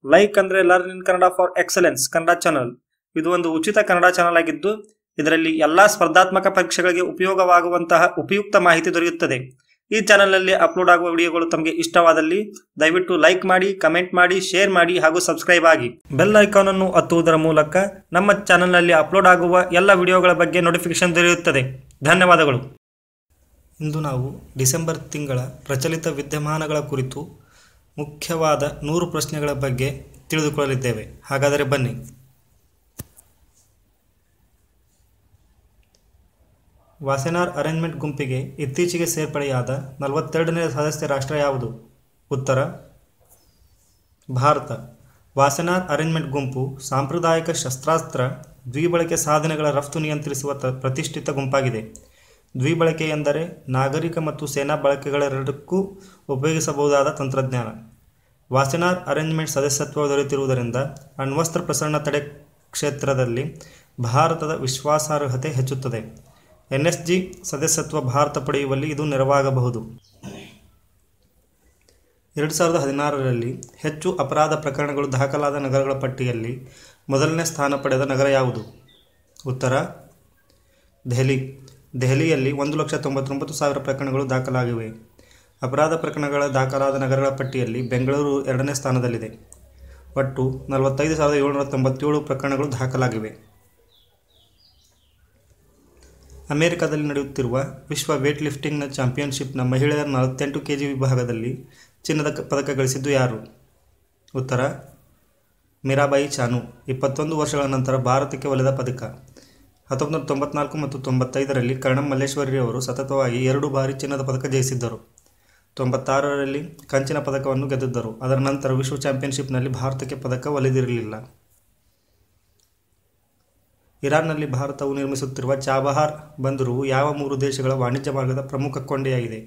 like ಅಂದ್ರೆ learn in Kannada for excellence Kannada channel ಇದು ಒಂದು ಉಚಿತ ಕನ್ನಡ ಚಾನಲ್ ಆಗಿದ್ದು ಇದರಲ್ಲಿ ಎಲ್ಲಾ ಸ್ಪರ್ಧಾತ್ಮಕ ಪರೀಕ್ಷೆಗಳಿಗೆ ಉಪಯೋಗವಾಗುವಂತಹ ಉಪಯುಕ್ತ ಮಾಹಿತಿ ದೊರೆಯುತ್ತದೆ ಈ ಚಾನಲ್ನಲ್ಲಿ ಅಪ್ಲೋಡ್ ಆಗುವ ವಿಡಿಯೋಗಳು ತಮಗೆ ಇಷ್ಟವಾದಲ್ಲಿ ದಯವಿಟ್ಟು ಲೈಕ್ ಮಾಡಿ ಕಮೆಂಟ್ ಮಾಡಿ ಶೇರ್ ಮಾಡಿ ಹಾಗೂ ಸಬ್ಸ್ಕ್ರೈಬ್ ಆಗಿ ಬೆಲ್ ಐಕಾನ್ ಅನ್ನು ಒತ್ತುವುದರ ಮೂಲಕ ನಮ್ಮ ಚಾನಲ್ನಲ್ಲಿ ಅಪ್ಲೋಡ್ ಆಗುವ ಎಲ್ಲ ವಿಡಿಯೋಗಳ ಬಗ್ಗೆ ನೋಟಿಫಿಕೇಶನ್ ದೊರೆಯುತ್ತದೆ ಧನ್ಯವಾದಗಳು ಇಂದು ನಾವು ಡಿಸೆಂಬರ್ ತಿಂಗಳ ಪ್ರಚಲಿತ ವಿದ್ಯಮಾನಗಳ ಕುರಿತು ಮುಖ್ಯವಾದ ನೂರು ಪ್ರಶ್ನೆಗಳ ಬಗ್ಗೆ ತಿಳಿದುಕೊಳ್ಳಲಿದ್ದೇವೆ ಹಾಗಾದರೆ ಬನ್ನಿ ವಾಸೆನಾರ್ ಅರೇಂಜ್ಮೆಂಟ್ ಗುಂಪಿಗೆ ಇತ್ತೀಚೆಗೆ ಸೇರ್ಪಡೆಯಾದ ನಲವತ್ತೆರಡನೇ ಸದಸ್ಯ ರಾಷ್ಟ್ರ ಯಾವುದು ಉತ್ತರ ಭಾರತ ವಾಸೆನಾರ್ ಅರೇಂಜ್ಮೆಂಟ್ ಗುಂಪು ಸಾಂಪ್ರದಾಯಿಕ ಶಸ್ತ್ರಾಸ್ತ್ರ ದ್ವಿಬಳಕೆ ಸಾಧನೆಗಳ ರಫ್ತು ನಿಯಂತ್ರಿಸುವ ತ- ಪ್ರತಿಷ್ಠಿತ ಗುಂಪಾಗಿದೆ ದ್ವಿಬಳಕೆ ಎಂದರೆ ನಾಗರಿಕ ಮತ್ತು ಸೇನಾ ಬಳಕೆಗಳೆರಡಕ್ಕೂ ಉಪಯೋಗಿಸಬಹುದಾದ ತಂತ್ರಜ್ಞಾನ ವಾಸೆನಾರ್ ಅರೇಂಜ್ಮೆಂಟ್ ಸದಸ್ಯತ್ವ ದೊರೆತಿರುವುದರಿಂದ ಅಣ್ವಸ್ತ್ರ ಪ್ರಸರಣ ತಡೆ ಕ್ಷೇತ್ರದಲ್ಲಿ ಭಾರತದ ವಿಶ್ವಾಸಾರ್ಹತೆ ಹೆಚ್ಚುತ್ತದೆ ಎನ್ಎಸ್ಜಿ ಸದಸ್ಯತ್ವ ಭಾರತ ಪಡೆಯುವಲ್ಲಿ ಇದು ನೆರವಾಗಬಹುದು ಎರಡು ಸಾವಿರದ ಹದಿನಾರರಲ್ಲಿ ಹೆಚ್ಚು ಅಪರಾಧ ಪ್ರಕರಣಗಳು ದಾಖಲಾದ ನಗರಗಳ ಪಟ್ಟಿಯಲ್ಲಿ ಮೊದಲನೇ ಸ್ಥಾನ ಪಡೆದ ನಗರ ಯಾವುದು ಉತ್ತರ ದೆಹಲಿ ದೆಹಲಿಯಲ್ಲಿ ಒಂದು ಲಕ್ಷ ತೊಂಬತ್ತೊಂಬತ್ತು ಸಾವಿರ ಪ್ರಕರಣಗಳು ದಾಖಲಾಗಿವೆ ಅಪರಾಧ ಪ್ರಕರಣಗಳ ದಾಖಲಾದ ನಗರಗಳ ಪಟ್ಟಿಯಲ್ಲಿ ಬೆಂಗಳೂರು ಎರಡನೇ ಸ್ಥಾನದಲ್ಲಿದೆ ಒಟ್ಟು ನಲವತ್ತೈದು ಸಾವಿರದ ಏಳುನೂರ ತೊಂಬತ್ತೇಳು ಪ್ರಕರಣಗಳು ದಾಖಲಾಗಿವೆ ಅಮೆರಿಕದಲ್ಲಿ ನಡೆಯುತ್ತಿರುವ ವಿಶ್ವ ವೇಟ್ ಲಿಫ್ಟಿಂಗ್ನ ಚಾಂಪಿಯನ್ಶಿಪ್ನ ಮಹಿಳೆಯರ ನಲವತ್ತೆಂಟು ಕೆ ಜಿ ವಿಭಾಗದಲ್ಲಿ ಚಿನ್ನದ ಕ- ಪದಕ ಗಳಿಸಿದ್ದು ಯಾರು ಉತ್ತರ ಮೀರಾಬಾಯಿ ಚಾನು ಇಪ್ಪತ್ತೊಂದು ವರ್ಷಗಳ ನಂತರ ಭಾರತಕ್ಕೆ ಒಲಿದ ಪದಕ ಹತ್ತೊಂಬತ್ತು ನೂರ ತೊಂಬತ್ನಾಲ್ಕು ಮತ್ತು ತೊಂಬತ್ತೈದರಲ್ಲಿ ಕರ್ಣಂ ಮಲ್ಲೇಶ್ವರಿ ಅವರು ಸತತವಾಗಿ ಎರಡು ಬಾರಿ ಚಿನ್ನದ ಪದಕ ಜಯಿಸಿದ್ದರು ತೊಂಬತ್ತಾರರಲ್ಲಿ ಕಂಚಿನ ಪದಕವನ್ನು ಗೆದ್ದಿದ್ದರು ಅದರ ನಂತರ ವಿಶ್ವ ಚಾಂಪಿಯನ್ಶಿಪ್ನಲ್ಲಿ ಭಾರತಕ್ಕೆ ಪದಕ ಒಲಿದಿರಲಿಲ್ಲ ಇರಾನ್ನಲ್ಲಿ ಭಾರತವು ನಿರ್ಮಿಸುತ್ತಿರುವ ಚಾಬಹಾರ್ ಬಂದರುವು ಯಾವ ಮೂರು ದೇಶಗಳ ವಾಣಿಜ್ಯ ಮಾರ್ಗದ ಪ್ರಮುಖ ಕೊಂಡಿಯಾಗಿದೆ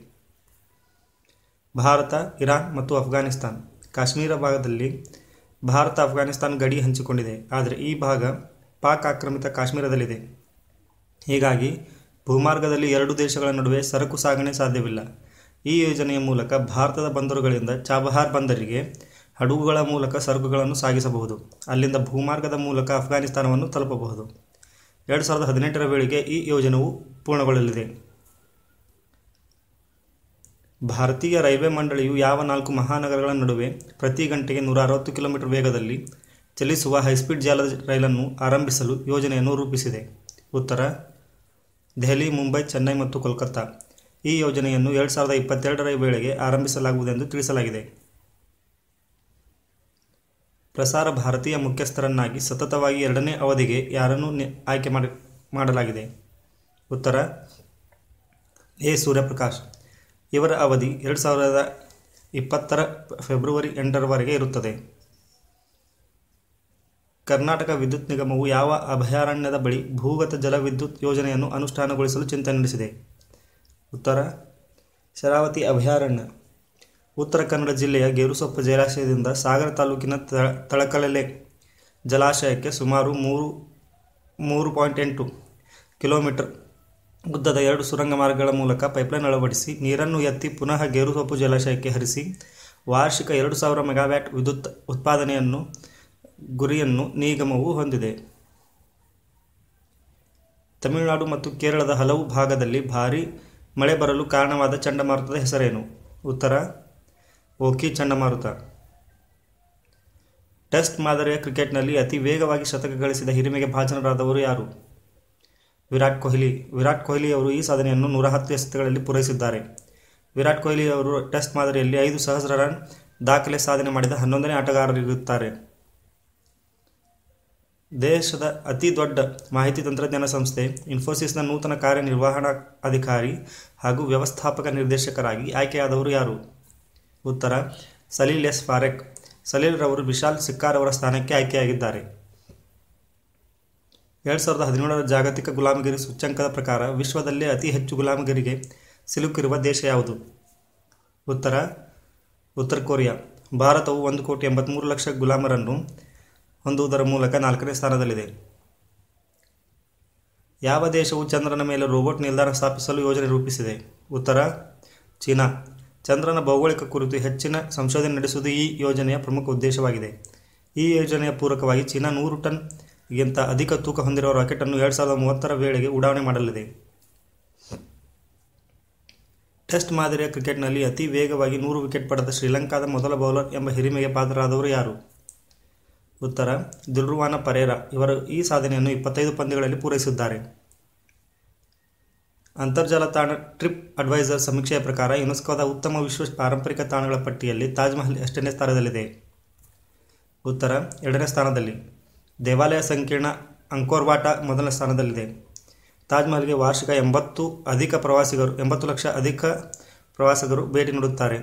ಭಾರತ ಇರಾನ್ ಮತ್ತು ಅಫ್ಘಾನಿಸ್ತಾನ್ ಕಾಶ್ಮೀರ ಭಾಗದಲ್ಲಿ ಭಾರತ ಅಫ್ಘಾನಿಸ್ತಾನ್ ಗಡಿ ಹಂಚಿಕೊಂಡಿದೆ ಆದರೆ ಈ ಭಾಗ ಪಾಕ್ ಆಕ್ರಮಿತ ಕಾಶ್ಮೀರದಲ್ಲಿದೆ ಹೀಗಾಗಿ ಭೂಮಾರ್ಗದಲ್ಲಿ ಎರಡು ದೇಶಗಳ ನಡುವೆ ಸರಕು ಸಾಗಣೆ ಸಾಧ್ಯವಿಲ್ಲ ಈ ಯೋಜನೆಯ ಮೂಲಕ ಭಾರತದ ಬಂದರುಗಳಿಂದ ಚಾಬಹಾರ್ ಬಂದರಿಗೆ ಹಡಗುಗಳ ಮೂಲಕ ಸರಕುಗಳನ್ನು ಸಾಗಿಸಬಹುದು ಅಲ್ಲಿಂದ ಭೂಮಾರ್ಗದ ಮೂಲಕ ಅಫ್ಘಾನಿಸ್ತಾನವನ್ನು ತಲುಪಬಹುದು ಎರಡು ಸಾವಿರದ ಹದಿನೆಂಟರ ವೇಳೆಗೆ ಈ ಯೋಜನೆಯು ಪೂರ್ಣಗೊಳ್ಳಲಿದೆ ಭಾರತೀಯ ರೈಲ್ವೆ ಮಂಡಳಿಯು ಯಾವ ನಾಲ್ಕು ಮಹಾನಗರಗಳ ನಡುವೆ ಪ್ರತಿ ಗಂಟೆಗೆ ನೂರ ಅರವತ್ತು ಕಿಲೋಮೀಟರ್ ವೇಗದಲ್ಲಿ ಚಲಿಸುವ ಹೈಸ್ಪೀಡ್ ಜಾಲದ ರೈಲನ್ನು ಆರಂಭಿಸಲು ಯೋಜನೆಯನ್ನು ರೂಪಿಸಿದೆ ಉತ್ತರ ದೆಹಲಿ ಮುಂಬೈ ಚೆನ್ನೈ ಮತ್ತು ಕೋಲ್ಕತ್ತಾ ಈ ಯೋಜನೆಯನ್ನು ಎರಡು ಸಾವಿರದ ಇಪ್ಪತ್ತೆರಡರ ವೇಳೆಗೆ ಆರಂಭಿಸಲಾಗುವುದೆಂದು ತಿಳಿಸಲಾಗಿದೆ ಪ್ರಸಾರ ಭಾರತೀಯ ಮುಖ್ಯಸ್ಥರನ್ನಾಗಿ ಸತತವಾಗಿ ಎರಡನೇ ಅವಧಿಗೆ ಯಾರನ್ನು ನೆ- ಆಯ್ಕೆ ಮಾಡಿ ಮಾಡಲಾಗಿದೆ ಉತ್ತರ ಎ ಸೂರ್ಯಪ್ರಕಾಶ್ ಇವರ ಅವಧಿ ಎರಡು ಸಾವಿರದ ಇಪ್ಪತ್ತರ ಫೆಬ್ರವರಿ ಎಂಟರವರೆಗೆ ಇರುತ್ತದೆ ಕರ್ನಾಟಕ ವಿದ್ಯುತ್ ನಿಗಮವು ಯಾವ ಅಭಯಾರಣ್ಯದ ಬಳಿ ಭೂಗತ ಜಲವಿದ್ಯುತ್ ಯೋಜನೆಯನ್ನು ಅನುಷ್ಠಾನಗೊಳಿಸಲು ಚಿಂತನೆ ನಡೆಸಿದೆ ಉತ್ತರ ಶರಾವತಿ ಅಭಯಾರಣ್ಯ ಉತ್ತರ ಕನ್ನಡ ಜಿಲ್ಲೆಯ ಗೇರುಸೊಪ್ಪ ಜಲಾಶಯದಿಂದ ಸಾಗರ ತಾಲೂಕಿನ ತ ತಳಕಲೆಲೆ ಜಲಾಶಯಕ್ಕೆ ಸುಮಾರು ಮೂರು ಮೂರು ಪಾಯಿಂಟ್ ಎಂಟು ಕಿಲೋಮೀಟರ್ ಉದ್ದದ ಎರಡು ಸುರಂಗ ಮಾರ್ಗಗಳ ಮೂಲಕ ಪೈಪ್ಲೈನ್ ಅಳವಡಿಸಿ ನೀರನ್ನು ಎತ್ತಿ ಪುನಃ ಗೇರುಸೊಪ್ಪು ಜಲಾಶಯಕ್ಕೆ ಹರಿಸಿ ವಾರ್ಷಿಕ ಎರಡು ಸಾವಿರ ಮೆಗಾವ್ಯಾಟ್ ವಿದ್ಯುತ್ ಉತ್ಪಾದನೆಯನ್ನು ಗುರಿಯನ್ನು ನಿಗಮವು ಹೊಂದಿದೆ ತಮಿಳುನಾಡು ಮತ್ತು ಕೇರಳದ ಹಲವು ಭಾಗದಲ್ಲಿ ಭಾರೀ ಮಳೆ ಬರಲು ಕಾರಣವಾದ ಚಂಡಮಾರುತದ ಹೆಸರೇನು ಉತ್ತರ ಓಕಿ ಚಂಡಮಾರುತ ಟೆಸ್ಟ್ ಮಾದರಿಯ ಕ್ರಿಕೆಟ್ನಲ್ಲಿ ಅತಿ ವೇಗವಾಗಿ ಶತಕ ಗಳಿಸಿದ ಹಿರಿಮೆಗೆ ಭಾಜನರಾದವರು ಯಾರು ವಿರಾಟ್ ಕೊಹ್ಲಿ ವಿರಾಟ್ ಕೊಹ್ಲಿ ಅವರು ಈ ಸಾಧನೆಯನ್ನು ನೂರ ಹತ್ತು ಎಸೆತಗಳಲ್ಲಿ ಪೂರೈಸಿದ್ದಾರೆ ವಿರಾಟ್ ಕೊಹ್ಲಿ ಅವರು ಟೆಸ್ಟ್ ಮಾದರಿಯಲ್ಲಿ ಐದು ಸಹಸ್ರ ರನ್ ದಾಖಲೆ ಸಾಧನೆ ಮಾಡಿದ ಹನ್ನೊಂದನೇ ಆಟಗಾರರಿರುತ್ತಾರೆ ದೇಶದ ಅತಿ ದೊಡ್ಡ ಮಾಹಿತಿ ತಂತ್ರಜ್ಞಾನ ಸಂಸ್ಥೆ ಇನ್ಫೋಸಿಸ್ನ ನೂತನ ಕಾರ್ಯನಿರ್ವಹಣಾ ಅಧಿಕಾರಿ ಹಾಗೂ ವ್ಯವಸ್ಥಾಪಕ ನಿರ್ದೇಶಕರಾಗಿ ಆಯ್ಕೆಯಾದವರು ಯಾರು ಉತ್ತರ ಸಲೀಲ್ ಎಸ್ ಫಾರೆಕ್ ಸಲೀಲ್ ರವರು ವಿಶಾಲ್ ಸಿಕ್ಕಾರ್ ಅವರ ಸ್ಥಾನಕ್ಕೆ ಆಯ್ಕೆಯಾಗಿದ್ದಾರೆ ಎರಡು ಸಾವಿರದ ಹದಿನೇಳರ ಜಾಗತಿಕ ಗುಲಾಮಗಿರಿ ಸೂಚ್ಯಂಕದ ಪ್ರಕಾರ ವಿಶ್ವದಲ್ಲೇ ಅತಿ ಹೆಚ್ಚು ಗುಲಾಮಗಿರಿಗೆ ಸಿಲುಕಿರುವ ದೇಶ ಯಾವುದು ಉತ್ತರ ಉತ್ತರ ಕೊರಿಯಾ ಭಾರತವು ಒಂದು ಕೋಟಿ ಎಂಬತ್ತ್ಮೂರು ಲಕ್ಷ ಗುಲಾಮರನ್ನು ಹೊಂದುವುದರ ಮೂಲಕ ನಾಲ್ಕನೇ ಸ್ಥಾನದಲ್ಲಿದೆ ಯಾವ ದೇಶವು ಚಂದ್ರನ ಮೇಲೆ ರೋಬೋಟ್ ನಿಲ್ದಾಣ ಸ್ಥಾಪಿಸಲು ಯೋಜನೆ ರೂಪಿಸಿದೆ ಉತ್ತರ ಚೀನಾ ಚಂದ್ರನ ಭೌಗೋಳಿಕ ಕುರಿತು ಹೆಚ್ಚಿನ ಸಂಶೋಧನೆ ನಡೆಸುವುದು ಈ ಯೋಜನೆಯ ಪ್ರಮುಖ ಉದ್ದೇಶವಾಗಿದೆ ಈ ಯೋಜನೆಯ ಪೂರಕವಾಗಿ ಚೀನಾ ನೂರು ಟನ್ಗಿಂತ ಅಧಿಕ ತೂಕ ಹೊಂದಿರುವ ರಾಕೆಟನ್ನು ಎರಡು ಸಾವಿರದ ಮೂವತ್ತರ ವೇಳೆಗೆ ಉಡಾವಣೆ ಮಾಡಲಿದೆ ಟೆಸ್ಟ್ ಮಾದರಿಯ ಕ್ರಿಕೆಟ್ನಲ್ಲಿ ಅತಿ ವೇಗವಾಗಿ ನೂರು ವಿಕೆಟ್ ಪಡೆದ ಶ್ರೀಲಂಕಾದ ಮೊದಲ ಬೌಲರ್ ಎಂಬ ಹಿರಿಮೆಗೆ ಪಾತ್ರರಾದವರು ಯಾರು ಉತ್ತರ ದಿಲ್ರುವಾನ ಪರೇರಾ ಇವರು ಈ ಸಾಧನೆಯನ್ನು ಇಪ್ಪತ್ತೈದು ಪಂದ್ಯಗಳಲ್ಲಿ ಪೂರೈಸಿದ್ದಾರೆ ಅಂತರ್ಜಾಲ ತಾಣ ಟ್ರಿಪ್ ಅಡ್ವೈಸರ್ ಸಮೀಕ್ಷೆಯ ಪ್ರಕಾರ ಯುನೆಸ್ಕೋದ ಉತ್ತಮ ವಿಶ್ವ ಪಾರಂಪರಿಕ ತಾಣಗಳ ಪಟ್ಟಿಯಲ್ಲಿ ತಾಜ್ ಮಹಲ್ ಎಷ್ಟನೇ ಸ್ಥಾನದಲ್ಲಿದೆ ಉತ್ತರ ಎರಡನೇ ಸ್ಥಾನದಲ್ಲಿ ದೇವಾಲಯ ಸಂಕೀರ್ಣ ಅಂಕೋರ್ವಾಟ ಮೊದಲ ಸ್ಥಾನದಲ್ಲಿದೆ ತಾಜ್ ಮಹಲ್ಗೆ ವಾರ್ಷಿಕ ಎಂಬತ್ತು ಅಧಿಕ ಪ್ರವಾಸಿಗರು ಎಂಬತ್ತು ಲಕ್ಷ ಅಧಿಕ ಪ್ರವಾಸಿಗರು ಭೇಟಿ ನೀಡುತ್ತಾರೆ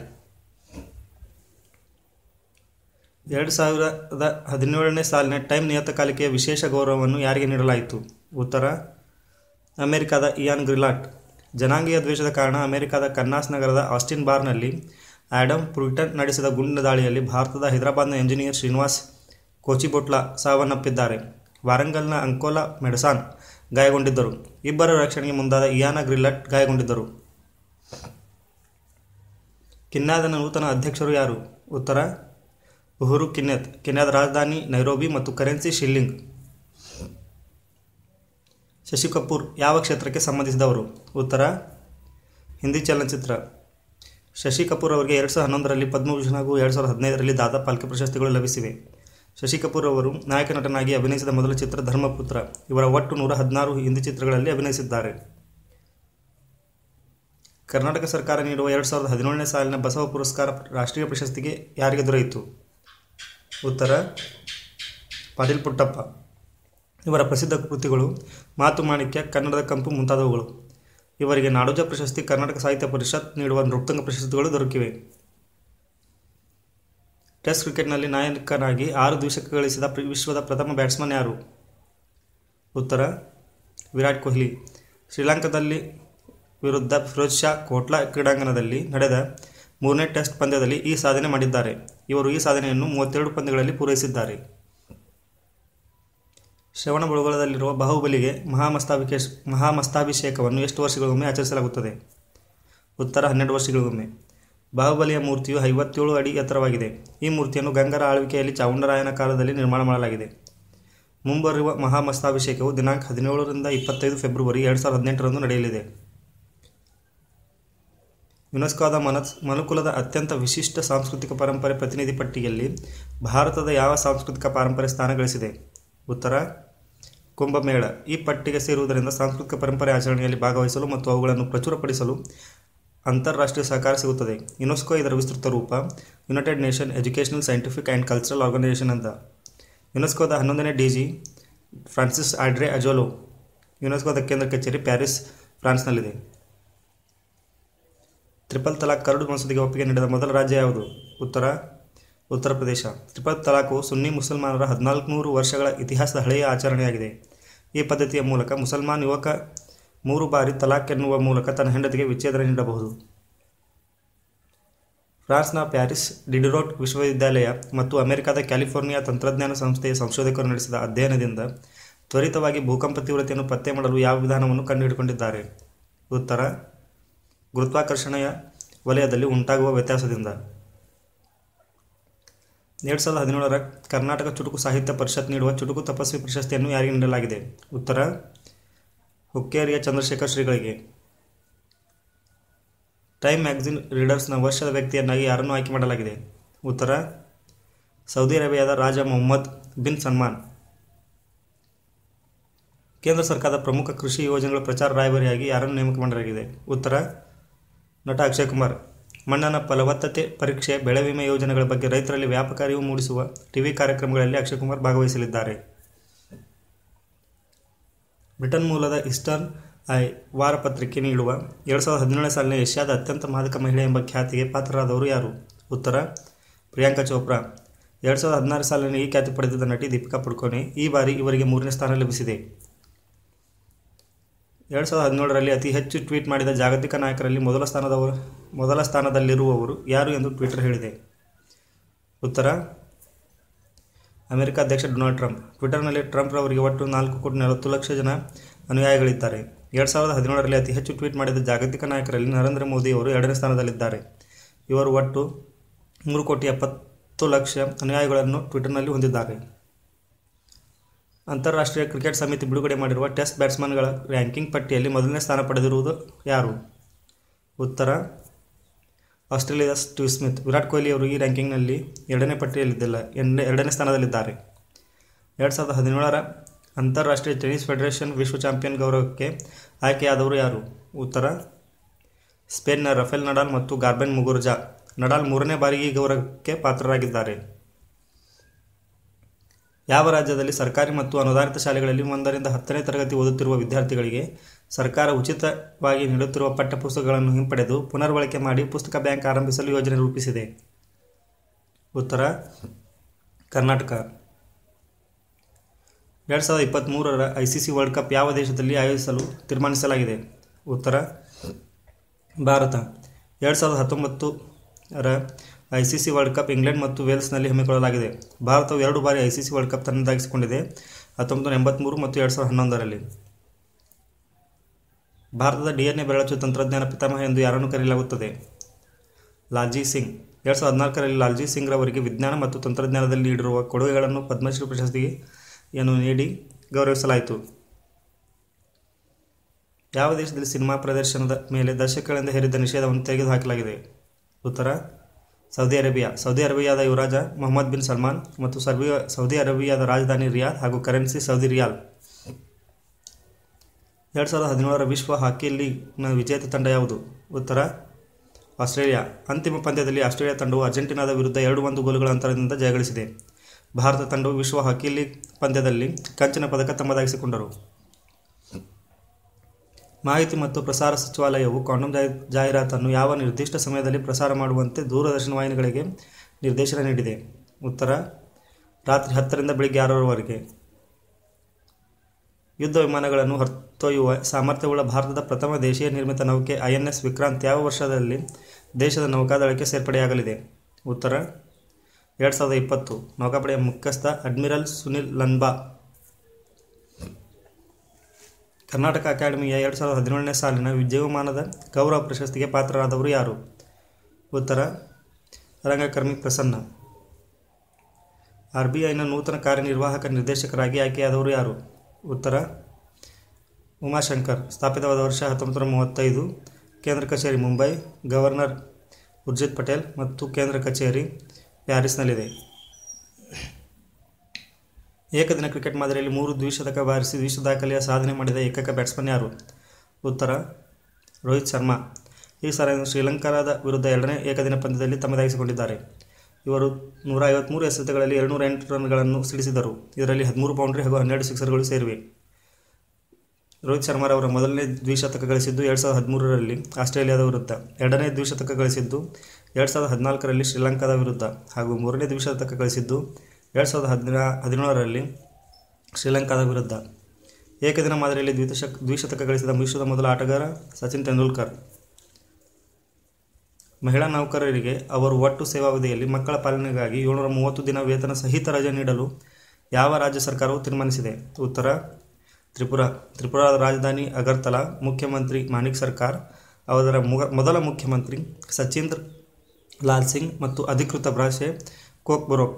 ಎರಡು ಸಾವಿರದ ಹದಿನೇಳನೇ ಸಾಲಿನ ಟೈಮ್ ನಿಯತಕಾಲಿಕೆಯ ವಿಶೇಷ ಗೌರವವನ್ನು ಯಾರಿಗೆ ನೀಡಲಾಯಿತು ಉತ್ತರ ಅಮೆರಿಕದ ಇಯಾನ್ ಗ್ರಿಲಾಟ್ ಜನಾಂಗೀಯ ದ್ವೇಷದ ಕಾರಣ ಅಮೆರಿಕದ ಕನ್ನಾಸ್ ನಗರದ ಆಸ್ಟಿನ್ ಬಾರ್ನಲ್ಲಿ ಆಡಮ್ ಪ್ರುಟನ್ ನಡೆಸಿದ ಗುಂಡಿನ ದಾಳಿಯಲ್ಲಿ ಭಾರತದ ಹೈದರಾಬಾದ್ನ ಎಂಜಿನಿಯರ್ ಶ್ರೀನಿವಾಸ್ ಕೋಚಿಬೊಟ್ಲಾ ಸಾವನ್ನಪ್ಪಿದ್ದಾರೆ ವಾರಂಗಲ್ನ ಅಂಕೋಲಾ ಮೆಡಸಾನ್ ಗಾಯಗೊಂಡಿದ್ದರು ಇಬ್ಬರ ರಕ್ಷಣೆಗೆ ಮುಂದಾದ ಇಯಾನ ಗ್ರಿಲ್ಲಟ್ ಗಾಯಗೊಂಡಿದ್ದರು ಕಿನ್ಯಾದ ನೂತನ ಅಧ್ಯಕ್ಷರು ಯಾರು ಉತ್ತರ ಉಹುರು ಕಿನ್ಯತ್ ಕೆನ್ಯಾದ ರಾಜಧಾನಿ ನೈರೋಬಿ ಮತ್ತು ಕರೆನ್ಸಿ ಶಿಲ್ಲಿಂಗ್ ಶಶಿ ಕಪೂರ್ ಯಾವ ಕ್ಷೇತ್ರಕ್ಕೆ ಸಂಬಂಧಿಸಿದವರು ಉತ್ತರ ಹಿಂದಿ ಚಲನಚಿತ್ರ ಶಶಿ ಕಪೂರ್ ಅವರಿಗೆ ಎರಡು ಸಾವಿರದ ಹನ್ನೊಂದರಲ್ಲಿ ಪದ್ಮಭೂಷಣ ಹಾಗೂ ಎರಡು ಸಾವಿರದ ಹದಿನೈದರಲ್ಲಿ ದಾದಾ ಪಾಲ್ಕೆ ಪ್ರಶಸ್ತಿಗಳು ಲಭಿಸಿವೆ ಶಶಿ ಕಪೂರ್ ಅವರು ನಾಯಕ ನಟನಾಗಿ ಅಭಿನಯಿಸಿದ ಮೊದಲ ಚಿತ್ರ ಧರ್ಮಪುತ್ರ ಇವರ ಒಟ್ಟು ನೂರ ಹದಿನಾರು ಹಿಂದಿ ಚಿತ್ರಗಳಲ್ಲಿ ಅಭಿನಯಿಸಿದ್ದಾರೆ ಕರ್ನಾಟಕ ಸರ್ಕಾರ ನೀಡುವ ಎರಡು ಸಾವಿರದ ಹದಿನೇಳನೇ ಸಾಲಿನ ಬಸವ ಪುರಸ್ಕಾರ ರಾಷ್ಟ್ರೀಯ ಪ್ರಶಸ್ತಿಗೆ ಯಾರಿಗೆ ದೊರೆಯಿತು ಉತ್ತರ ಪಾಟೀಲ್ ಪುಟ್ಟಪ್ಪ ಇವರ ಪ್ರಸಿದ್ಧ ಕೃತಿಗಳು ಮಾತು ಮಾಣಿಕ್ಯ ಕನ್ನಡದ ಕಂಪು ಮುಂತಾದವುಗಳು ಇವರಿಗೆ ನಾಡೋಜ ಪ್ರಶಸ್ತಿ ಕರ್ನಾಟಕ ಸಾಹಿತ್ಯ ಪರಿಷತ್ ನೀಡುವ ನೃಪ್ತಂಗ ಪ್ರಶಸ್ತಿಗಳು ದೊರಕಿವೆ ಟೆಸ್ಟ್ ಕ್ರಿಕೆಟ್ನಲ್ಲಿ ನಾಯಕನಾಗಿ ಆರು ದ್ವಿಶತಕ ಗಳಿಸಿದ ಪ್ರ- ವಿಶ್ವದ ಪ್ರಥಮ ಬ್ಯಾಟ್ಸ್ಮನ್ ಯಾರು ಉತ್ತರ ವಿರಾಟ್ ಕೊಹ್ಲಿ ಶ್ರೀಲಂಕಾದಲ್ಲಿ ವಿರುದ್ಧ ಫಿರೋಜ್ ಶಾ ಕೋಟ್ಲಾ ಕ್ರೀಡಾಂಗಣದಲ್ಲಿ ನಡೆದ ಮೂರನೇ ಟೆಸ್ಟ್ ಪಂದ್ಯದಲ್ಲಿ ಈ ಸಾಧನೆ ಮಾಡಿದ್ದಾರೆ ಇವರು ಈ ಸಾಧನೆಯನ್ನು ಮೂವತ್ತೆರಡು ಪಂದ್ಯಗಳಲ್ಲಿ ಪೂರೈಸಿದ್ದಾರೆ ಶ್ರವಣಬೆಳಗೊಳದಲ್ಲಿರುವ ಬಾಹುಬಲಿಗೆ ಮಹಾಮಸ್ತಾಭಿಕೇಶ್ ಮಹಾಮಸ್ತಾಭಿಷೇಕವನ್ನು ಎಷ್ಟು ವರ್ಷಗಳಿಗೊಮ್ಮೆ ಆಚರಿಸಲಾಗುತ್ತದೆ ಉತ್ತರ ಹನ್ನೆರಡು ವರ್ಷಗಳಿಗೊಮ್ಮೆ ಬಾಹುಬಲಿಯ ಮೂರ್ತಿಯು ಐವತ್ತೇಳು ಅಡಿ ಎತ್ತರವಾಗಿದೆ ಈ ಮೂರ್ತಿಯನ್ನು ಗಂಗರ ಆಳ್ವಿಕೆಯಲ್ಲಿ ಚಾವುಂಡರಾಯನ ಕಾಲದಲ್ಲಿ ನಿರ್ಮಾಣ ಮಾಡಲಾಗಿದೆ ಮುಂಬರುವ ಮಹಾಮಸ್ತಾಭಿಷೇಕವು ದಿನಾಂಕ ಹದಿನೇಳರಿಂದ ಇಪ್ಪತ್ತೈದು ಫೆಬ್ರವರಿ ಎರಡು ಸಾವಿರದ ಹದಿನೆಂಟರಂದು ನಡೆಯಲಿದೆ ಯುನೆಸ್ಕೋದ ಮನಸ್ ಮನುಕುಲದ ಅತ್ಯಂತ ವಿಶಿಷ್ಟ ಸಾಂಸ್ಕೃತಿಕ ಪರಂಪರೆ ಪ್ರತಿನಿಧಿ ಪಟ್ಟಿಯಲ್ಲಿ ಭಾರತದ ಯಾವ ಸಾಂಸ್ಕೃತಿಕ ಪಾರಂಪರೆ ಸ್ಥಾನ ಗಳಿಸಿದೆ ಉತ್ತರ ಕುಂಭಮೇಳ ಈ ಪಟ್ಟಿಗೆ ಸೇರುವುದರಿಂದ ಸಾಂಸ್ಕೃತಿಕ ಪರಂಪರೆ ಆಚರಣೆಯಲ್ಲಿ ಭಾಗವಹಿಸಲು ಮತ್ತು ಅವುಗಳನ್ನು ಪ್ರಚುರಪಡಿಸಲು ಅಂತಾರಾಷ್ಟ್ರೀಯ ಸಹಕಾರ ಸಿಗುತ್ತದೆ ಯುನೆಸ್ಕೋ ಇದರ ವಿಸ್ತೃತ ರೂಪ United Nation Educational Scientific and Cultural Organisation ಅಂತ ಯುನೆಸ್ಕೋದ ಹನ್ನೊಂದನೇ ಡಿಜಿ ಫ್ರಾನ್ಸಿಸ್ ಆಡ್ರೆ ಅಜೋಲೋ ಯುನೆಸ್ಕೋದ ಕೇಂದ್ರ ಕಚೇರಿ ಪ್ಯಾರಿಸ್ ಫ್ರಾನ್ಸ್ನಲ್ಲಿದೆ ತ್ರಿಪಲ್ ತಲಾಕ್ ಕರಡು ಮಸೂದೆಗೆ ಒಪ್ಪಿಗೆ ನೀಡಿದ ಮೊದಲ ರಾಜ್ಯ ಯಾವುದು ಉತ್ತರ ಉತ್ತರ ಪ್ರದೇಶ ತ್ರಿಪಲ್ ತಲಾಖು ಸುನ್ನಿ ಮುಸಲ್ಮಾನರ ಹದಿನಾಲ್ಕುನೂರು ವರ್ಷಗಳ ಇತಿಹಾಸದ ಹಳೆಯ ಆಚರಣೆಯಾಗಿದೆ ಈ ಪದ್ಧತಿಯ ಮೂಲಕ ಮುಸಲ್ಮಾನ್ ಯುವಕ ಮೂರು ಬಾರಿ ತಲಾಕ್ ಎನ್ನುವ ಮೂಲಕ ತನ್ನ ಹೆಂಡತಿಗೆ ವಿಚ್ಛೇದನ ನೀಡಬಹುದು ಫ್ರಾನ್ಸ್ನ ಪ್ಯಾರಿಸ್ ಡಿಡಿರೋಟ್ ವಿಶ್ವವಿದ್ಯಾಲಯ ಮತ್ತು ಅಮೆರಿಕದ ಕ್ಯಾಲಿಫೋರ್ನಿಯಾ ತಂತ್ರಜ್ಞಾನ ಸಂಸ್ಥೆಯ ಸಂಶೋಧಕರು ನಡೆಸಿದ ಅಧ್ಯಯನದಿಂದ ತ್ವರಿತವಾಗಿ ಭೂಕಂಪ ತೀವ್ರತೆಯನ್ನು ಪತ್ತೆ ಮಾಡಲು ಯಾವ ವಿಧಾನವನ್ನು ಕಂಡುಹಿಡಿಕೊಂಡಿದ್ದಾರೆ ಉತ್ತರ ಗುರುತ್ವಾಕರ್ಷಣೆಯ ವಲಯದಲ್ಲಿ ಉಂಟಾಗುವ ವ್ಯತ್ಯಾಸದಿಂದ ಎರಡು ಸಾವಿರದ ಹದಿನೇಳರ ಕರ್ನಾಟಕ ಚುಟುಕು ಸಾಹಿತ್ಯ ಪರಿಷತ್ ನೀಡುವ ಚುಟುಕು ತಪಸ್ವಿ ಪ್ರಶಸ್ತಿಯನ್ನು ಯಾರಿಗೆ ನೀಡಲಾಗಿದೆ ಉತ್ತರ ಹುಕ್ಕೇರಿಯ ಚಂದ್ರಶೇಖರ್ ಶ್ರೀಗಳಿಗೆ ಟೈಮ್ ಮ್ಯಾಗಝಿನ್ ರೀಡರ್ಸ್ನ ವರ್ಷದ ವ್ಯಕ್ತಿಯನ್ನಾಗಿ ಯಾರನ್ನು ಆಯ್ಕೆ ಮಾಡಲಾಗಿದೆ ಉತ್ತರ ಸೌದಿ ಅರೇಬಿಯಾದ ರಾಜ ಮೊಹಮ್ಮದ್ ಬಿನ್ ಸಲ್ಮಾನ್ ಕೇಂದ್ರ ಸರ್ಕಾರದ ಪ್ರಮುಖ ಕೃಷಿ ಯೋಜನೆಗಳ ಪ್ರಚಾರ ರಾಯಭಾರಿಯಾಗಿ ಯಾರನ್ನು ನೇಮಕ ಮಾಡಲಾಗಿದೆ ಉತ್ತರ ನಟ ಅಕ್ಷಯ್ ಕುಮಾರ್ ಮಣ್ಣಿನ ಫಲವತ್ತತೆ ಪರೀಕ್ಷೆ ಬೆಳೆ ವಿಮೆ ಯೋಜನೆಗಳ ಬಗ್ಗೆ ರೈತರಲ್ಲಿ ವ್ಯಾಪಕ ಅರಿವು ಮೂಡಿಸುವ ಟಿವಿ ಕಾರ್ಯಕ್ರಮಗಳಲ್ಲಿ ಅಕ್ಷಯ್ ಕುಮಾರ್ ಭಾಗವಹಿಸಲಿದ್ದಾರೆ ಬ್ರಿಟನ್ ಮೂಲದ ಈಸ್ಟರ್ನ್ ಐ ವಾರಪತ್ರಿಕೆ ನೀಡುವ ಎರಡು ಸಾವಿರದ ಹದಿನೇಳನೇ ಸಾಲಿನ ಏಷ್ಯಾದ ಅತ್ಯಂತ ಮಾದಕ ಮಹಿಳೆ ಎಂಬ ಖ್ಯಾತಿಗೆ ಪಾತ್ರರಾದವರು ಯಾರು ಉತ್ತರ ಪ್ರಿಯಾಂಕಾ ಚೋಪ್ರಾ ಎರಡು ಸಾವಿರದ ಹದಿನಾರು ಸಾಲಿನ ಈ ಖ್ಯಾತಿ ಪಡೆದಿದ್ದ ನಟಿ ದೀಪಿಕಾ ಪುಡ್ಕೋನೆ ಈ ಬಾರಿ ಇವರಿಗೆ ಮೂರನೇ ಸ್ಥಾನ ಲಭಿಸಿದೆ ಎರಡು ಸಾವಿರದ ಹದಿನೇಳರಲ್ಲಿ ಅತಿ ಹೆಚ್ಚು ಟ್ವೀಟ್ ಮಾಡಿದ ಜಾಗತಿಕ ನಾಯಕರಲ್ಲಿ ಮೊದಲ ಸ್ಥಾನದವರು ಮೊದಲ ಸ್ಥಾನದಲ್ಲಿರುವವರು ಯಾರು ಎಂದು ಟ್ವಿಟರ್ ಹೇಳಿದೆ ಉತ್ತರ ಅಮೆರಿಕ ಅಧ್ಯಕ್ಷ ಡೊನಾಲ್ಡ್ ಟ್ರಂಪ್ ಟ್ವಿಟರ್ನಲ್ಲಿ ಟ್ರಂಪ್ ರವರಿಗೆ ಒಟ್ಟು ನಾಲ್ಕು ಕೋಟಿ ನಲವತ್ತು ಲಕ್ಷ ಜನ ಅನುಯಾಯಿಗಳಿದ್ದಾರೆ ಎರಡು ಸಾವಿರದ ಹದಿನೇಳರಲ್ಲಿ ಅತಿ ಹೆಚ್ಚು ಟ್ವೀಟ್ ಮಾಡಿದ ಜಾಗತಿಕ ನಾಯಕರಲ್ಲಿ ನರೇಂದ್ರ ಮೋದಿ ಅವರು ಎರಡನೇ ಸ್ಥಾನದಲ್ಲಿದ್ದಾರೆ ಇವರು ಒಟ್ಟು ಮೂರು ಕೋಟಿ ಎಪ್ಪತ್ ಹತ್ತು ಲಕ್ಷ ಅನುಯಾಯಿಗಳನ್ನು ಟ್ವಿಟರ್ನಲ್ಲಿ ಹೊಂದಿದ್ದಾರೆ ಅಂತಾರಾಷ್ಟ್ರೀಯ ಕ್ರಿಕೆಟ್ ಸಮಿತಿ ಬಿಡುಗಡೆ ಮಾಡಿರುವ ಟೆಸ್ಟ್ ಬ್ಯಾಟ್ಸ್ಮನ್ಗಳ ರ್ಯಾಂಕಿಂಗ್ ಪಟ್ಟಿಯಲ್ಲಿ ಮೊದಲನೇ ಸ್ಥಾನ ಪಡೆದಿರುವುದು ಯಾರು ಉತ್ತರ ಆಸ್ಟ್ರೇಲಿಯಾದ ಸ್ಟೀವ್ ಸ್ಮಿತ್ ವಿರಾಟ್ ಕೊಹ್ಲಿ ಅವರು ಈ ರ್ಯಾಂಕಿಂಗ್ನಲ್ಲಿ ಎರಡನೇ ಪಟ್ಟಿಯಲ್ಲಿದ್ದಿಲ್ಲ ಎರಡನೇ ಎರಡನೇ ಸ್ಥಾನದಲ್ಲಿದ್ದಾರೆ ಎರಡು ಸಾವಿರದ ಹದಿನೇಳರ ಅಂತಾರಾಷ್ಟ್ರೀಯ ಟೆನ್ನಿಸ್ ಫೆಡರೇಷನ್ ವಿಶ್ವ ಚಾಂಪಿಯನ್ ಗೌರವಕ್ಕೆ ಆಯ್ಕೆಯಾದವರು ಯಾರು ಉತ್ತರ ಸ್ಪೇನ್ನ ರಫೇಲ್ ನಡಾಲ್ ಮತ್ತು ಗಾರ್ಬೆನ್ ಮುಗುರ್ಜಾ ನಡಾಲ್ ಮೂರನೇ ಬಾರಿಗೆ ಈ ಗೌರವಕ್ಕೆ ಪಾತ್ರರಾಗಿದ್ದಾರೆ ಯಾವ ರಾಜ್ಯದಲ್ಲಿ ಸರ್ಕಾರಿ ಮತ್ತು ಅನುದಾನಿತ ಶಾಲೆಗಳಲ್ಲಿ ಒಂದರಿಂದ ಹತ್ತನೇ ತರಗತಿ ಓದುತ್ತಿರುವ ವಿದ್ಯಾರ್ಥಿಗಳಿಗೆ ಸರ್ಕಾರ ಉಚಿತವಾಗಿ ನೀಡುತ್ತಿರುವ ಪಠ್ಯಪುಸ್ತಕಗಳನ್ನು ಹಿಂಪಡೆದು ಪುನರ್ಬಳಕೆ ಮಾಡಿ ಪುಸ್ತಕ ಬ್ಯಾಂಕ್ ಆರಂಭಿಸಲು ಯೋಜನೆ ರೂಪಿಸಿದೆ ಉತ್ತರ ಕರ್ನಾಟಕ ಎರಡು ಸಾವಿರದ ಇಪ್ಪತ್ತ್ಮೂರರ I C C World Cup ಯಾವ ದೇಶದಲ್ಲಿ ಆಯೋಜಿಸಲು ತೀರ್ಮಾನಿಸಲಾಗಿದೆ ಉತ್ತರ ಭಾರತ ಎರಡು ಸಾವಿರದ ಹತ್ತೊಂಬತ್ತರ I C C World Cup England ಮತ್ತು ವೇಲ್ಸ್ನಲ್ಲಿ ಹಮ್ಮಿಕೊಳ್ಳಲಾಗಿದೆ ಭಾರತವು ಎರಡು ಬಾರಿ I C C World Cup ತನ್ನದಾಗಿಸಿಕೊಂಡಿದೆ ಹತ್ತೊಂಬತ್ತು ನೂರ ಎಂಬತ್ತ್ಮೂರು ಮತ್ತು ಎರಡು ಸಾವಿರದ ಹನ್ನೊಂದರಲ್ಲಿ ಭಾರತದ ಡಿ ಎನ್ ಎ ಬೆರಳಚ್ಚು ತಂತ್ರಜ್ಞಾನ ಪಿತಾಮಹ ಎಂದು ಯಾರನ್ನು ಕರೆಯಲಾಗುತ್ತದೆ ಲಾಲ್ಜಿ ಸಿಂಗ್ ಎರಡು ಸಾವಿರದ ಹದಿನಾಲ್ಕರಲ್ಲಿ ಲಾಲ್ಜಿ ಸಿಂಗ್ ರವರಿಗೆ ವಿಜ್ಞಾನ ಮತ್ತು ತಂತ್ರಜ್ಞಾನದಲ್ಲಿ ನೀಡಿರುವ ಕೊಡುಗೆಗಳನ್ನು ಪದ್ಮಶ್ರೀ ಪ್ರಶಸ್ತಿಯನ್ನು ನೀಡಿ ಗೌರವಿಸಲಾಯಿತು ಯಾವ ದೇಶದಲ್ಲಿ ಸಿನಿಮಾ ಪ್ರದರ್ಶನದ ಮೇಲೆ ದರ್ಶಕಗಳಿಂದ ಹೇರಿದ್ದ ನಿಷೇಧವನ್ನು ತೆಗೆದುಹಾಕಲಾಗಿದೆ ಉತ್ತರ ಸೌದಿ ಅರೇಬಿಯಾ ಸೌದಿ ಅರೇಬಿಯಾದ ಯುವರಾಜ ಮೊಹಮ್ಮದ್ ಬಿನ್ ಸಲ್ಮಾನ್ ಮತ್ತು ಸರ್ಬಿಯಾ ಸೌದಿ ಅರೇಬಿಯಾದ ರಾಜಧಾನಿ ರಿಯಾದ್ ಹಾಗೂ ಕರೆನ್ಸಿ ಸೌದಿ ರಿಯಾಲ್ ಎರಡು ಸಾವಿರದ ಹದಿನೇಳರ ವಿಶ್ವ ಹಾಕಿ ಲೀಗ್ನ ವಿಜೇತ ತಂಡ ಯಾವುದು ಉತ್ತರ ಆಸ್ಟ್ರೇಲಿಯಾ ಅಂತಿಮ ಪಂದ್ಯದಲ್ಲಿ ಆಸ್ಟ್ರೇಲಿಯಾ ತಂಡವು ಅರ್ಜೆಂಟೀನಾದ ವಿರುದ್ಧ ಎರಡು ಒಂದು ಗೋಲುಗಳ ಅಂತರದಿಂದ ಜಯಗಳಿಸಿದೆ ಭಾರತ ತಂಡವು ವಿಶ್ವ ಹಾಕಿ ಲೀಗ್ ಪಂದ್ಯದಲ್ಲಿ ಕಂಚಿನ ಪದಕ ತಮ್ಮದಾಗಿಸಿಕೊಂಡರು ಮಾಹಿತಿ ಮತ್ತು ಪ್ರಸಾರ ಸಚಿವಾಲಯವು ಕಾಂಡೋಮ್ ಜಾಹಿ ಜಾಹೀರಾತನ್ನು ಯಾವ ನಿರ್ದಿಷ್ಟ ಸಮಯದಲ್ಲಿ ಪ್ರಸಾರ ಮಾಡುವಂತೆ ದೂರದರ್ಶನ ವಾಹಿನಿಗಳಿಗೆ ನಿರ್ದೇಶನ ನೀಡಿದೆ ಉತ್ತರ ರಾತ್ರಿ ಹತ್ತರಿಂದ ಬೆಳಗ್ಗೆ ಆರರವರೆಗೆ ಯುದ್ಧ ವಿಮಾನಗಳನ್ನು ಹೊತ್ತೊಯ್ಯುವ ಸಾಮರ್ಥ್ಯವುಳ್ಳ ಭಾರತದ ಪ್ರಥಮ ದೇಶೀಯ ನಿರ್ಮಿತ ನೌಕೆ ಐ ಎನ್ ಎಸ್ ವಿಕ್ರಾಂತ್ ಯಾವ ವರ್ಷದಲ್ಲಿ ದೇಶದ ನೌಕಾದಳಕ್ಕೆ ಸೇರ್ಪಡೆಯಾಗಲಿದೆ ಉತ್ತರ ಎರಡು ಸಾವಿರದ ಇಪ್ಪತ್ತು ನೌಕಾಪಡೆಯ ಮುಖ್ಯಸ್ಥ ಅಡ್ಮಿರಲ್ ಸುನಿಲ್ ಲನ್ಬಾ ಕರ್ನಾಟಕ ಅಕಾಡೆಮಿಯ ಎರಡು ಸಾವಿರದ ಹದಿನೇಳನೇ ಸಾಲಿನ ವಿದ್ಯುನ್ಮಾನದ ಗೌರವ ಪ್ರಶಸ್ತಿಗೆ ಪಾತ್ರರಾದವರು ಯಾರು ಉತ್ತರ ರಂಗಕರ್ಮಿ ಪ್ರಸನ್ನ ಆರ್ ಬಿ ಐನ ನೂತನ ಕಾರ್ಯನಿರ್ವಾಹಕ ನಿರ್ದೇಶಕರಾಗಿ ಆಯ್ಕೆಯಾದವರು ಯಾರು ಉತ್ತರ ಉಮಾಶಂಕರ್ ಸ್ಥಾಪಿತವಾದ ವರ್ಷ ಹತ್ತೊಂಬತ್ತು ನೂರ ಮೂವತ್ತೈದು ಕೇಂದ್ರ ಕಚೇರಿ ಮುಂಬೈ ಗವರ್ನರ್ ಉರ್ಜಿತ್ ಪಟೇಲ್ ಮತ್ತು ಕೇಂದ್ರ ಕಚೇರಿ ಪ್ಯಾರಿಸ್ನಲ್ಲಿದೆ ಏಕದಿನ ಕ್ರಿಕೆಟ್ ಮಾದರಿಯಲ್ಲಿ ಮೂರು ದ್ವಿಶತಕ ಬಾರಿಸಿ ವಿಶ್ವ ದಾಖಲೆಯ ಸಾಧನೆ ಮಾಡಿದ ಏಕೈಕ ಬ್ಯಾಟ್ಸ್ಮನ್ ಯಾರು ಉತ್ತರ ರೋಹಿತ್ ಶರ್ಮಾ ಈ ಸಾಲಿನ ಶ್ರೀಲಂಕಾದ ವಿರುದ್ಧ ಎರಡನೇ ಏಕದಿನ ಪಂದ್ಯದಲ್ಲಿ ತಮ್ಮದಾಗಿಸಿಕೊಂಡಿದ್ದಾರೆ ಇವರು ನೂರ ಐವತ್ತ್ಮೂರು ಎಸೆತಗಳಲ್ಲಿ ಎರಡುನೂರ ಎಂಟು ರನ್ಗಳನ್ನು ಸಿಡಿಸಿದರು ಇದರಲ್ಲಿ ಹದಿಮೂರು ಬೌಂಡ್ರಿ ಹಾಗೂ ಹನ್ನೆರಡು ಸಿಕ್ಸರ್ಗಳು ಸೇರಿವೆ ರೋಹಿತ್ ಶರ್ಮಾರವರ ಮೊದಲನೇ ದ್ವಿಶತಕ ಗಳಿಸಿದ್ದು ಎರಡು ಸಾವಿರದ ಹದಿಮೂರರಲ್ಲಿ ಆಸ್ಟ್ರೇಲಿಯಾದ ವಿರುದ್ಧ ಎರಡನೇ ದ್ವಿಶತಕ ಗಳಿಸಿದ್ದು ಎರಡು ಸಾವಿರದ ಹದಿನಾಲ್ಕರಲ್ಲಿ ಶ್ರೀಲಂಕಾದ ವಿರುದ್ಧ ಹಾಗೂ ಮೂರನೇ ದ್ವಿಶತಕ ಗಳಿಸಿದ್ದು ಎರಡು ಸಾವಿರದ ಹದಿನ ಹದಿನೇಳರಲ್ಲಿ ಶ್ರೀಲಂಕಾದ ವಿರುದ್ಧ ಏಕದಿನ ಮಾದರಿಯಲ್ಲಿ ದ್ವಿತಶಕ ದ್ವಿಶತಕ ಗಳಿಸಿದ ವಿಶ್ವದ ಮೊದಲ ಆಟಗಾರ ಸಚಿನ್ ತೆಂಡೂಲ್ಕರ್ ಮಹಿಳಾ ನೌಕರರಿಗೆ ಅವರು ಒಟ್ಟು ಸೇವಾವಧಿಯಲ್ಲಿ ಮಕ್ಕಳ ಪಾಲನೆಗಾಗಿ ಏಳ್ನೂರ ಮೂವತ್ತು ದಿನ ವೇತನ ಸಹಿತ ರಜೆ ನೀಡಲು ಯಾವ ರಾಜ್ಯ ಸರ್ಕಾರವು ತೀರ್ಮಾನಿಸಿದೆ ಉತ್ತರ ತ್ರಿಪುರಾ ತ್ರಿಪುರಾದ ರಾಜಧಾನಿ ಅಗರ್ತಲಾ ಮುಖ್ಯಮಂತ್ರಿ ಮಾಣಿಕ್ ಸರ್ಕಾರ್ ಅವರ ಮುಗ ಮೊದಲ ಮುಖ್ಯಮಂತ್ರಿ ಸಚೀಂದ್ರ ಲಾಲ್ ಸಿಂಗ್ ಮತ್ತು ಅಧಿಕೃತ ಭಾಷೆ ಕೋಕ್ ಬೊರೋಕ್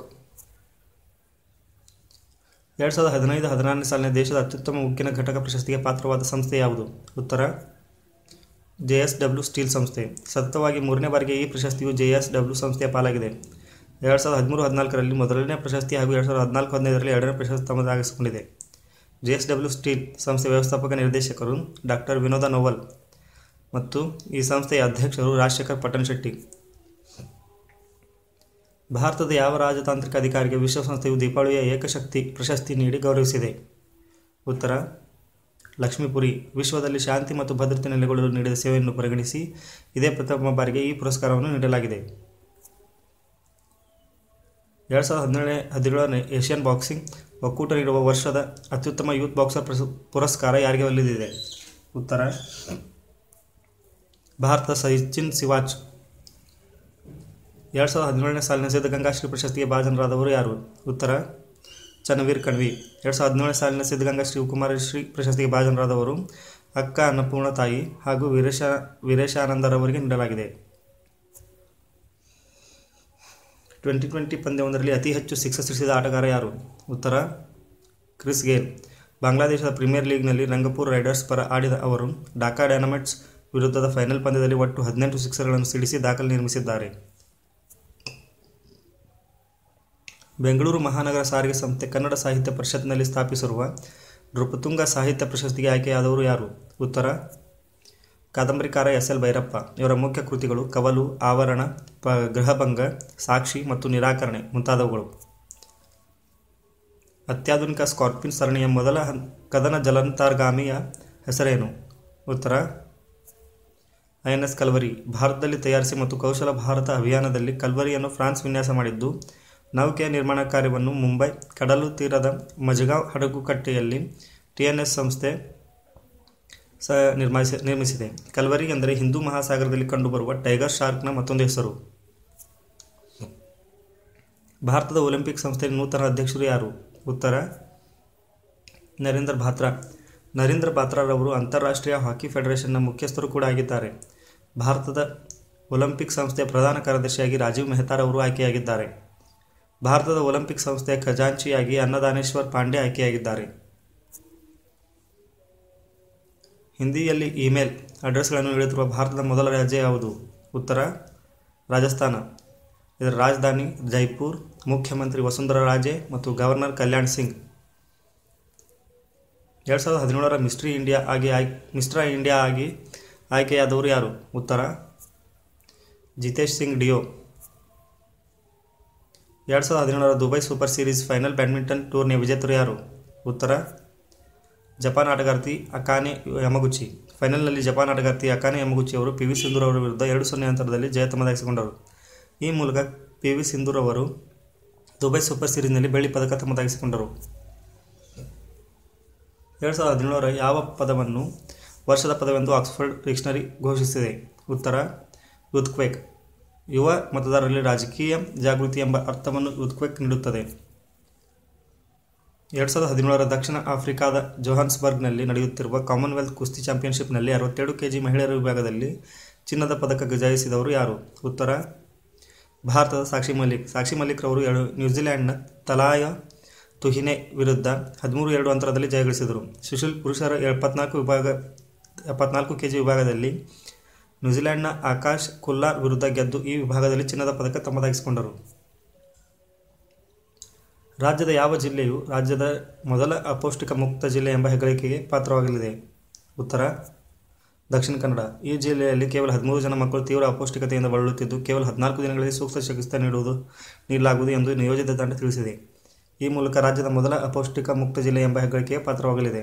ಎರಡು ಸಾವಿರದ ಹದಿನೈದು ಹದಿನಾರನೇ ಸಾಲಿನ ದೇಶದ ಅತ್ಯುತ್ತಮ ಉಕ್ಕಿನ ಘಟಕ ಪ್ರಶಸ್ತಿಗೆ ಪಾತ್ರವಾದ ಸಂಸ್ಥೆ ಯಾವುದು ಉತ್ತರ ಜೆ ಎಸ್ ಡಬ್ಲ್ಯೂ ಸ್ಟೀಲ್ ಸಂಸ್ಥೆ ಸತತವಾಗಿ ಮೂರನೇ ಬಾರಿಗೆ ಈ ಪ್ರಶಸ್ತಿಯು ಜೆ ಎಸ್ ಡಬ್ಲ್ಯೂ ಸಂಸ್ಥೆಯ ಪಾಲಾಗಿದೆ ಎರಡು ಸಾವಿರದ ಹದಿಮೂರು ಹದಿನಾಲ್ಕರಲ್ಲಿ ಮೊದಲನೇ ಪ್ರಶಸ್ತಿ ಹಾಗೂ ಎರಡು ಸಾವಿರದ ಹದಿನಾಲ್ಕು ಹದಿನೈದರಲ್ಲಿ ಎರಡನೇ ಪ್ರಶಸ್ತಿ ತಮ್ಮದಾಗಿಸಿಕೊಂಡಿದೆ ಜೆ ಎಸ್ ಡಬ್ಲ್ಯೂ ಸ್ಟೀಲ್ ಸಂಸ್ಥೆ ವ್ಯವಸ್ಥಾಪಕ ನಿರ್ದೇಶಕರು ಡಾಕ್ಟರ್ ವಿನೋದ ನೋವಲ್ ಮತ್ತು ಈ ಸಂಸ್ಥೆಯ ಅಧ್ಯಕ್ಷರು ರಾಜಶೇಖರ್ ಪಟ್ಟಣ್ ಶೆಟ್ಟಿ ಭಾರತದ ಯಾವ ರಾಜತಾಂತ್ರಿಕ ಅಧಿಕಾರಿಗೆ ವಿಶ್ವಸಂಸ್ಥೆಯು ದೀಪಾವಳಿಯ ಏಕಶಕ್ತಿ ಪ್ರಶಸ್ತಿ ನೀಡಿ ಗೌರವಿಸಿದೆ ಉತ್ತರ ಲಕ್ಷ್ಮೀಪುರಿ ವಿಶ್ವದಲ್ಲಿ ಶಾಂತಿ ಮತ್ತು ಭದ್ರತೆ ನೆಲೆಗೊಳ್ಳಲು ನೀಡಿದ ಸೇವೆಯನ್ನು ಪರಿಗಣಿಸಿ ಇದೇ ಪ್ರಥಮ ಬಾರಿಗೆ ಈ ಪುರಸ್ಕಾರವನ್ನು ನೀಡಲಾಗಿದೆ ಎರಡು ಸಾವಿರದ ಹದಿನೇಳನೇ ಹದಿನೇಳನೇ ಏಷ್ಯನ್ ಬಾಕ್ಸಿಂಗ್ ಒಕ್ಕೂಟ ನೀಡುವ ವರ್ಷದ ಅತ್ಯುತ್ತಮ ಯೂತ್ ಬಾಕ್ಸರ್ ಪ್ರಸ ಪುರಸ್ಕಾರ ಯಾರಿಗೆ ಒಲಿದಿದೆ ಉತ್ತರ ಭಾರತದ ಸಚಿನ್ ಸಿವಾಚ್ ಎರಡು ಸಾವಿರದ ಹದಿನೇಳನೇ ಸಾಲಿನ ಸಿದ್ಧಗಂಗಾ ಶ್ರೀ ಪ್ರಶಸ್ತಿಗೆ ಭಾಜನರಾದವರು ಯಾರು ಉತ್ತರ ಚನ್ನವೀರ್ ಕಣ್ವಿ ಎರಡು ಸಾವಿರದ ಹದಿನೇಳನೇ ಸಾಲಿನ ಸಿದ್ಧಗಂಗಾ ಶ್ರೀ ಕುಮಾರ ಶ್ರೀ ಪ್ರಶಸ್ತಿಗೆ ಭಾಜನರಾದವರು ಅಕ್ಕ ಅನ್ನಪೂರ್ಣ ತಾಯಿ ಹಾಗೂ ವೀರೇಶ ವೀರೇಶಾನಂದರವರಿಗೆ ನೀಡಲಾಗಿದೆ ಟ್ವೆಂಟಿ ಟ್ವೆಂಟಿ ಪಂದ್ಯವೊಂದರಲ್ಲಿ ಅತಿ ಹೆಚ್ಚು ಸಿಕ್ಸರ್ ಸಿಡಿಸಿದ ಆಟಗಾರ ಯಾರು ಉತ್ತರ ಕ್ರಿಸ್ ಗೇಲ್ ಬಾಂಗ್ಲಾದೇಶದ ಪ್ರೀಮಿಯರ್ ಲೀಗ್ನಲ್ಲಿ ರಂಗಪುರ್ ರೈಡರ್ಸ್ ಪರ ಆಡಿದ ಅವರು ಢಾಕಾ ಡೈನಮೈಟ್ಸ್ ವಿರುದ್ಧದ ಫೈನಲ್ ಪಂದ್ಯದಲ್ಲಿ ಒಟ್ಟು ಹದಿನೆಂಟು ಸಿಕ್ಸರ್ಗಳನ್ನು ಸಿಡಿಸಿ ದಾಖಲೆ ನಿರ್ಮಿಸಿದ್ದಾರೆ ಬೆಂಗಳೂರು ಮಹಾನಗರ ಸಾರಿಗೆ ಸಂಸ್ಥೆ ಕನ್ನಡ ಸಾಹಿತ್ಯ ಪರಿಷತ್ನಲ್ಲಿ ಸ್ಥಾಪಿಸಿರುವ ನೃಪತುಂಗ ಸಾಹಿತ್ಯ ಪ್ರಶಸ್ತಿಗೆ ಆಯ್ಕೆಯಾದವರು ಯಾರು ಉತ್ತರ ಕಾದಂಬರಿಕಾರ ಎಸ್ ಎಲ್ ಭೈರಪ್ಪ ಇವರ ಮುಖ್ಯ ಕೃತಿಗಳು ಕವಲು ಆವರಣ ಪ ಗೃಹಭಂಗ ಸಾಕ್ಷಿ ಮತ್ತು ನಿರಾಕರಣೆ ಮುಂತಾದವುಗಳು ಅತ್ಯಾಧುನಿಕ ಸ್ಕಾರ್ಪಿನ್ ಸರಣಿಯ ಮೊದಲ ಹನ್- ಕದನ ಜಲಂತರ್ಗಾಮಿಯ ಹೆಸರೇನು ಉತ್ತರ ಐ ಎನ್ ಎಸ್ ಕಲ್ವರಿ ಭಾರತದಲ್ಲಿ ತಯಾರಿಸಿ ಮತ್ತು ಕೌಶಲ ಭಾರತ ಅಭಿಯಾನದಲ್ಲಿ ಕಲ್ವರಿಯನ್ನು ಫ್ರಾನ್ಸ್ ವಿನ್ಯಾಸ ಮಾಡಿದ್ದು ನೌಕೆಯ ನಿರ್ಮಾಣ ಕಾರ್ಯವನ್ನು ಮುಂಬೈ ಕಡಲು ತೀರದ ಮಜಗಾಂವ್ ಹಡಗುಕಟ್ಟೆಯಲ್ಲಿ ಟಿಎನ್ಎಸ್ ಸಂಸ್ಥೆ ಸ ನಿರ್ಮಿಸಿ ನಿರ್ಮಿಸಿದೆ ಕಲ್ವರಿ ಎಂದರೆ ಹಿಂದೂ ಮಹಾಸಾಗರದಲ್ಲಿ ಕಂಡುಬರುವ ಟೈಗರ್ ಶಾರ್ಕ್ನ ಮತ್ತೊಂದು ಹೆಸರು ಭಾರತದ ಒಲಿಂಪಿಕ್ ಸಂಸ್ಥೆಯ ನೂತನ ಅಧ್ಯಕ್ಷರು ಯಾರು ಉತ್ತರ ನರೇಂದ್ರ ಬಾತ್ರಾ ನರೇಂದ್ರ ಬಾತ್ರಾರವರು ಅಂತಾರಾಷ್ಟ್ರೀಯ ಹಾಕಿ ಫೆಡರೇಷನ್ನ ಮುಖ್ಯಸ್ಥರು ಕೂಡ ಆಗಿದ್ದಾರೆ ಭಾರತದ ಒಲಿಂಪಿಕ್ ಸಂಸ್ಥೆಯ ಪ್ರಧಾನ ಕಾರ್ಯದರ್ಶಿಯಾಗಿ ರಾಜೀವ್ ಮೆಹ್ತಾರವರು ಆಯ್ಕೆಯಾಗಿದ್ದಾರೆ ಭಾರತದ ಒಲಿಂಪಿಕ್ ಸಂಸ್ಥೆಯ ಖಜಾಂಚಿಯಾಗಿ ಅನ್ನದಾನೇಶ್ವರ್ ಪಾಂಡೆ ಆಯ್ಕೆಯಾಗಿದ್ದಾರೆ ಹಿಂದಿಯಲ್ಲಿ ಇಮೇಲ್ ಅಡ್ರೆಸ್ಗಳನ್ನು ನೀಡುತ್ತಿರುವ ಭಾರತದ ಮೊದಲ ರಾಜ್ಯ ಯಾವುದು ಉತ್ತರ ರಾಜಸ್ಥಾನ ಇದರ ರಾಜಧಾನಿ ಜೈಪುರ್ ಮುಖ್ಯಮಂತ್ರಿ ವಸುಂಧರಾ ರಾಜೆ ಮತ್ತು ಗವರ್ನರ್ ಕಲ್ಯಾಣ್ ಸಿಂಗ್ ಎರಡು ಸಾವಿರದ ಹದಿನೇಳರ ಮಿಸ್ಟ್ರಿ ಇಂಡಿಯಾ ಆಗಿ ಆಯ್ ಮಿಸ್ಟ್ರ ಇಂಡಿಯಾ ಆಗಿ ಆಯ್ಕೆಯಾದವರು ಯಾರು ಉತ್ತರ ಜಿತೇಶ್ ಸಿಂಗ್ ಡಿಯೋ ಎರಡು ಸಾವಿರದ ಹದಿನೇಳರ Dubai super series final badminton ಟೂರ್ನಿಯ ವಿಜೇತರು ಯಾರು ಉತ್ತರ ಜಪಾನ್ ಆಟಗಾರ್ತಿ ಅಕಾನೆ ಯಮಗುಚಿ ಫೈನಲ್ನಲ್ಲಿ ಜಪಾನ್ ಆಟಗಾರ್ತಿ ಅಕಾನೆ ಯಮಗುಚಿ ಅವರು ಪಿ ವಿ ಸಿಂಧೂರ್ ಅವರ ವಿರುದ್ಧ ಎರಡು ಸೊನ್ನೆ ಅಂತರದಲ್ಲಿ ಜಯ ತಮ್ಮದಾಗಿಸಿಕೊಂಡರು ಈ ಮೂಲಕ ಪಿ ವಿ ಸಿಂಧೂರ್ ಅವರು ದುಬೈ ಸೂಪರ್ ಸೀರೀಸ್ನಲ್ಲಿ ಬೆಳ್ಳಿ ಪದಕ ತಮ್ಮದಾಗಿಸಿಕೊಂಡರು ಎರಡು ಸಾವಿರದ ಹದಿನೇಳರ ಯಾವ ಪದವನ್ನು ವರ್ಷದ ಪದವೆಂದು ಆಕ್ಸ್ಫರ್ಡ್ ಡಿಕ್ಷನರಿ ಘೋಷಿಸಿದೆ ಉತ್ತರ ಯುತ್ಕ್ವೇಕ್ ಯುವ ಮತದಾರರಲ್ಲಿ ರಾಜಕೀಯ ಜಾಗೃತಿ ಎಂಬ ಅರ್ಥವನ್ನು ಯುತ್ಕ್ವೇಕ್ ನೀಡುತ್ತದೆ ಎರಡು ಸಾವಿರದ ಹದಿನೇಳರ ದಕ್ಷಿಣ ಆಫ್ರಿಕಾದ ಜೋಹಾನ್ಸ್ಬರ್ಗ್ನಲ್ಲಿ ನಡೆಯುತ್ತಿರುವ ಕಾಮನ್ವೆಲ್ತ್ ಕುಸ್ತಿ ಚಾಂಪಿಯನ್ಶಿಪ್ನಲ್ಲಿ ಅರವತ್ತೆರಡು ಕೆಜಿ ಮಹಿಳೆಯರ ವಿಭಾಗದಲ್ಲಿ ಚಿನ್ನದ ಪದಕ ಜಯಿಸಿದವರು ಯಾರು ಉತ್ತರ ಭಾರತದ ಸಾಕ್ಷಿ ಮಲ್ಲಿಕ್ ಸಾಕ್ಷಿ ಮಲ್ಲಿಕ್ ರವರು ಎರಡು ನ್ಯೂಜಿಲೆಂಡ್ನ ತಲಾಯ ತುಹಿನೆ ವಿರುದ್ಧ ಹದಿಮೂರು ಎರಡು ಅಂತರದಲ್ಲಿ ಜಯಗಳಿಸಿದರು ಸುಶೀಲ್ ಪುರುಷರ ಎಪ್ಪತ್ನಾಲ್ಕು ವಿಭಾಗ ಎಪ್ಪತ್ನಾಲ್ಕು ಕೆಜಿ ವಿಭಾಗದಲ್ಲಿ ನ್ಯೂಜಿಲೆಂಡ್ನ ಆಕಾಶ್ ಕುಲ್ಲಾರ್ ವಿರುದ್ಧ ಗೆದ್ದು ಈ ವಿಭಾಗದಲ್ಲಿ ಚಿನ್ನದ ಪದಕ ತಮ್ಮದಾಗಿಸಿಕೊಂಡರು ರಾಜ್ಯದ ಯಾವ ಜಿಲ್ಲೆಯು ರಾಜ್ಯದ ಮೊದಲ ಅಪೌಷ್ಟಿಕ ಮುಕ್ತ ಜಿಲ್ಲೆ ಎಂಬ ಹೆಗ್ಗಳಿಕೆಗೆ ಪಾತ್ರವಾಗಲಿದೆ ಉತ್ತರ ದಕ್ಷಿಣ ಕನ್ನಡ ಈ ಜಿಲ್ಲೆಯಲ್ಲಿ ಕೇವಲ ಹದಿಮೂರು ಜನ ಮಕ್ಕಳು ತೀವ್ರ ಅಪೌಷ್ಟಿಕತೆಯಿಂದ ಬಳಲುತ್ತಿದ್ದು ಕೇವಲ ಹದಿನಾಲ್ಕು ದಿನಗಳಲ್ಲಿ ಸೂಕ್ತ ಚಿಕಿತ್ಸೆ ನೀಡುವುದು ನೀಡಲಾಗುವುದು ಎಂದು ನಿಯೋಜಿತ ತಂಡ ತಿಳಿಸಿದೆ ಈ ಮೂಲಕ ರಾಜ್ಯದ ಮೊದಲ ಅಪೌಷ್ಟಿಕ ಮುಕ್ತ ಜಿಲ್ಲೆ ಎಂಬ ಹೆಗ್ಗಳಿಕೆಗೆ ಪಾತ್ರವಾಗಲಿದೆ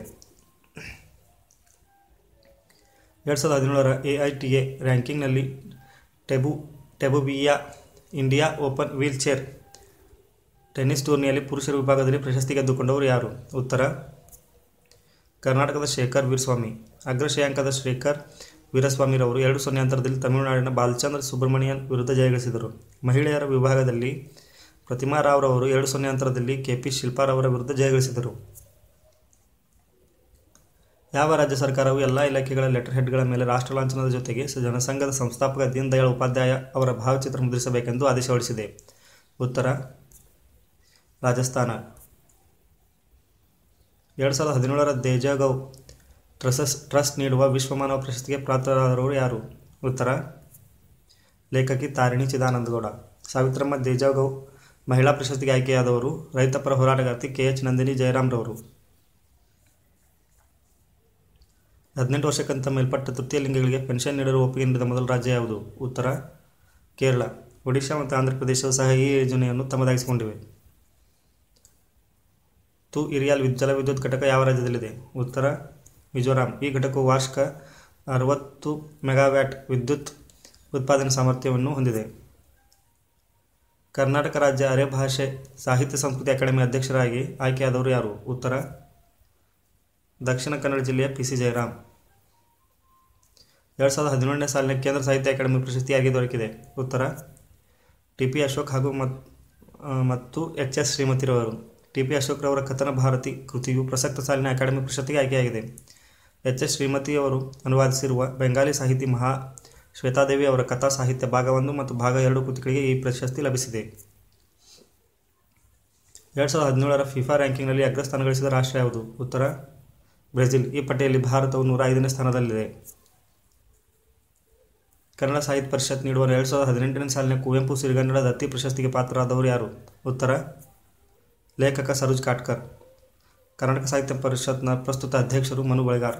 ಎರಡು ಸಾವಿರದ ಹದಿನೇಳರ ಎ ಐ ಟಿ ಎ ರ್ಯಾಂಕಿಂಗ್ನಲ್ಲಿ ಟೆಬು ಟೆಬುಬಿಯಾ India open wheelchair tennis ಟೂರ್ನಿಯಲ್ಲಿ ಪುರುಷರ ವಿಭಾಗದಲ್ಲಿ ಪ್ರಶಸ್ತಿ ಗೆದ್ದುಕೊಂಡವರು ಯಾರು ಉತ್ತರ ಕರ್ನಾಟಕದ ಶೇಖರ್ ವೀರಸ್ವಾಮಿ ಅಗ್ರ ಶ್ರೇಯಾಂಕದ ಶೇಖರ್ ವೀರಸ್ವಾಮಿರವರು ಎರಡು ಸೊನ್ನೆ ಅಂತರದಲ್ಲಿ ತಮಿಳುನಾಡಿನ ಬಾಲಚಂದ್ರ ಸುಬ್ರಹ್ಮಣ್ಯನ್ ವಿರುದ್ಧ ಜಯಗಳಿಸಿದರು ಮಹಿಳೆಯರ ವಿಭಾಗದಲ್ಲಿ ಪ್ರತಿಮಾ ರಾವ್ರವರು ಎರಡು ಸೊನ್ನೆ ಅಂತರದಲ್ಲಿ ಕೆಪಿ ಶಿಲ್ಪಾರವರ ವಿರುದ್ಧ ಜಯಗಳಿಸಿದರು ಯಾವ ರಾಜ್ಯ ಸರ್ಕಾರವು ಎಲ್ಲ ಇಲಾಖೆಗಳ ಲೆಟರ್ ಹೆಡ್ಗಳ ಮೇಲೆ ರಾಷ್ಟ್ರ ಲಾಂಛನದ ಜೊತೆಗೆ ಜನಸಂಘದ ಸಂಸ್ಥಾಪಕ ದೀನ್ ದಯಾಳ್ ಉಪಾಧ್ಯಾಯ ಅವರ ಭಾವಚಿತ್ರ ಮುದ್ರಿಸಬೇಕೆಂದು ಆದೇಶ ಹೊರಡಿಸಿದೆ ಉತ್ತರ ರಾಜಸ್ಥಾನ ಎರಡು ಸಾವಿರದ ಹದಿನೇಳರ ದೇಜಾಗೌ ಟ್ರಸಸ್ ಟ್ರಸ್ಟ್ ನೀಡುವ ವಿಶ್ವಮಾನವ ಪ್ರಶಸ್ತಿಗೆ ಪಾತ್ರರಾದವರು ಯಾರು ಉತ್ತರ ಲೇಖಕಿ ತಾರಿಣಿ ಚಿದಾನಂದಗೌಡ ಸಾವಿತ್ರಮ್ಮ ದೇಜಾಗೌ ಮಹಿಳಾ ಪ್ರಶಸ್ತಿಗೆ ಆಯ್ಕೆಯಾದವರು ರೈತಪರ ಹೋರಾಟಗಾರ್ತಿ ಕೆ ಎಚ್ ನಂದಿನಿ ಜಯರಾಮ್ರವರು ಹದಿನೆಂಟು ವರ್ಷಕ್ಕಿಂತ ಮೇಲ್ಪಟ್ಟ ತೃತೀಯ ಲಿಂಗಗಳಿಗೆ ಪೆನ್ಷನ್ ನೀಡಲು ಒಪ್ಪಿಗೆ ನೀಡಿದ ಮೊದಲ ರಾಜ್ಯ ಯಾವುದು ಉತ್ತರ ಕೇರಳ ಒಡಿಶಾ ಮತ್ತು ಆಂಧ್ರ ಪ್ರದೇಶವು ಸಹ ಈ ಯೋಜನೆಯನ್ನು ತಮ್ಮದಾಗಿಸಿಕೊಂಡಿವೆ ತು ಇರಿಯಾಲ್ ವಿದ್ ಜಲವಿದ್ಯುತ್ ಘಟಕ ಯಾವ ರಾಜ್ಯದಲ್ಲಿದೆ ಉತ್ತರ ಮಿಜೋರಾಂ ಈ ಘಟಕವು ವಾರ್ಷಿಕ ಅರವತ್ತು ಮೆಗಾವ್ಯಾಟ್ ವಿದ್ಯುತ್ ಉತ್ಪಾದನೆ ಸಾಮರ್ಥ್ಯವನ್ನು ಹೊಂದಿದೆ ಕರ್ನಾಟಕ ರಾಜ್ಯ ಅರೆಭಾಷೆ ಸಾಹಿತ್ಯ ಸಂಸ್ಕೃತಿ ಅಕಾಡೆಮಿ ಅಧ್ಯಕ್ಷರಾಗಿ ಆಯ್ಕೆಯಾದವರು ಯಾರು ಉತ್ತರ ದಕ್ಷಿಣ ಕನ್ನಡ ಜಿಲ್ಲೆಯ ಪಿ ಸಿ ಜಯರಾಮ್ ಎರಡು ಸಾವಿರದ ಹದಿನೇಳನೇ ಸಾಲಿನ ಕೇಂದ್ರ ಸಾಹಿತ್ಯ ಅಕಾಡೆಮಿ ಪ್ರಶಸ್ತಿ ಯಾರಿಗೆ ದೊರಕಿದೆ ಉತ್ತರ ಟಿ ಪಿ ಅಶೋಕ್ ಹಾಗೂ ಮತ್ ಆ, ಮತ್ತು ಎಚ್ ಎಸ್ ಶ್ರೀಮತಿರವರು ಟಿ ಪಿ ಅಶೋಕ್ರವರ ಕಥನ ಭಾರತಿ ಕೃತಿಯು ಪ್ರಸಕ್ತ ಸಾಲಿನ ಅಕಾಡೆಮಿ ಪ್ರಶಸ್ತಿಗೆ ಆಯ್ಕೆಯಾಗಿದೆ ಎಚ್ ಎಸ್ ಶ್ರೀಮತಿಯವರು ಅನುವಾದಿಸಿರುವ ಬೆಂಗಾಲಿ ಸಾಹಿತಿ ಮಹಾ ಶ್ವೇತಾದೇವಿ ಅವರ ಕಥಾ ಸಾಹಿತ್ಯ ಭಾಗ ಒಂದು ಮತ್ತು ಭಾಗ ಎರಡು ಕೃತಿಗಳಿಗೆ ಈ ಪ್ರಶಸ್ತಿ ಲಭಿಸಿದೆ ಎರಡು ಸಾವಿರದ ಹದಿನೇಳರ ಫಿಫಾ ರ್ಯಾಂಕಿಂಗ್ನಲ್ಲಿ ಅಗ್ರಸ್ಥಾನ ಗಳಿಸಿದ ರಾಷ್ಟ್ರ ಯಾವುದು ಉತ್ತರ ಬ್ರೆಜಿಲ್ ಈ ಪಟ್ಟಿಯಲ್ಲಿ ಭಾರತವು ನೂರ ಐದನೇ ಸ್ಥಾನದಲ್ಲಿದೆ ಕನ್ನಡ ಸಾಹಿತ್ಯ ಪರಿಷತ್ ನೀಡುವ ಎರಡು ಸಾವಿರದ ಹದಿನೆಂಟನೇ ಸಾಲಿನ ಕುವೆಂಪು ಸಿರಿಗನ್ನಡ ದತ್ತಿ ಪ್ರಶಸ್ತಿಗೆ ಪಾತ್ರರಾದವರು ಯಾರು ಉತ್ತರ ಲೇಖಕ ಸರೋಜ್ ಕಾಟ್ಕರ್ ಕರ್ನಾಟಕ ಸಾಹಿತ್ಯ ಪರಿಷತ್ನ ಪ್ರಸ್ತುತ ಅಧ್ಯಕ್ಷರು ಮನು ಬಳಿಗಾರ್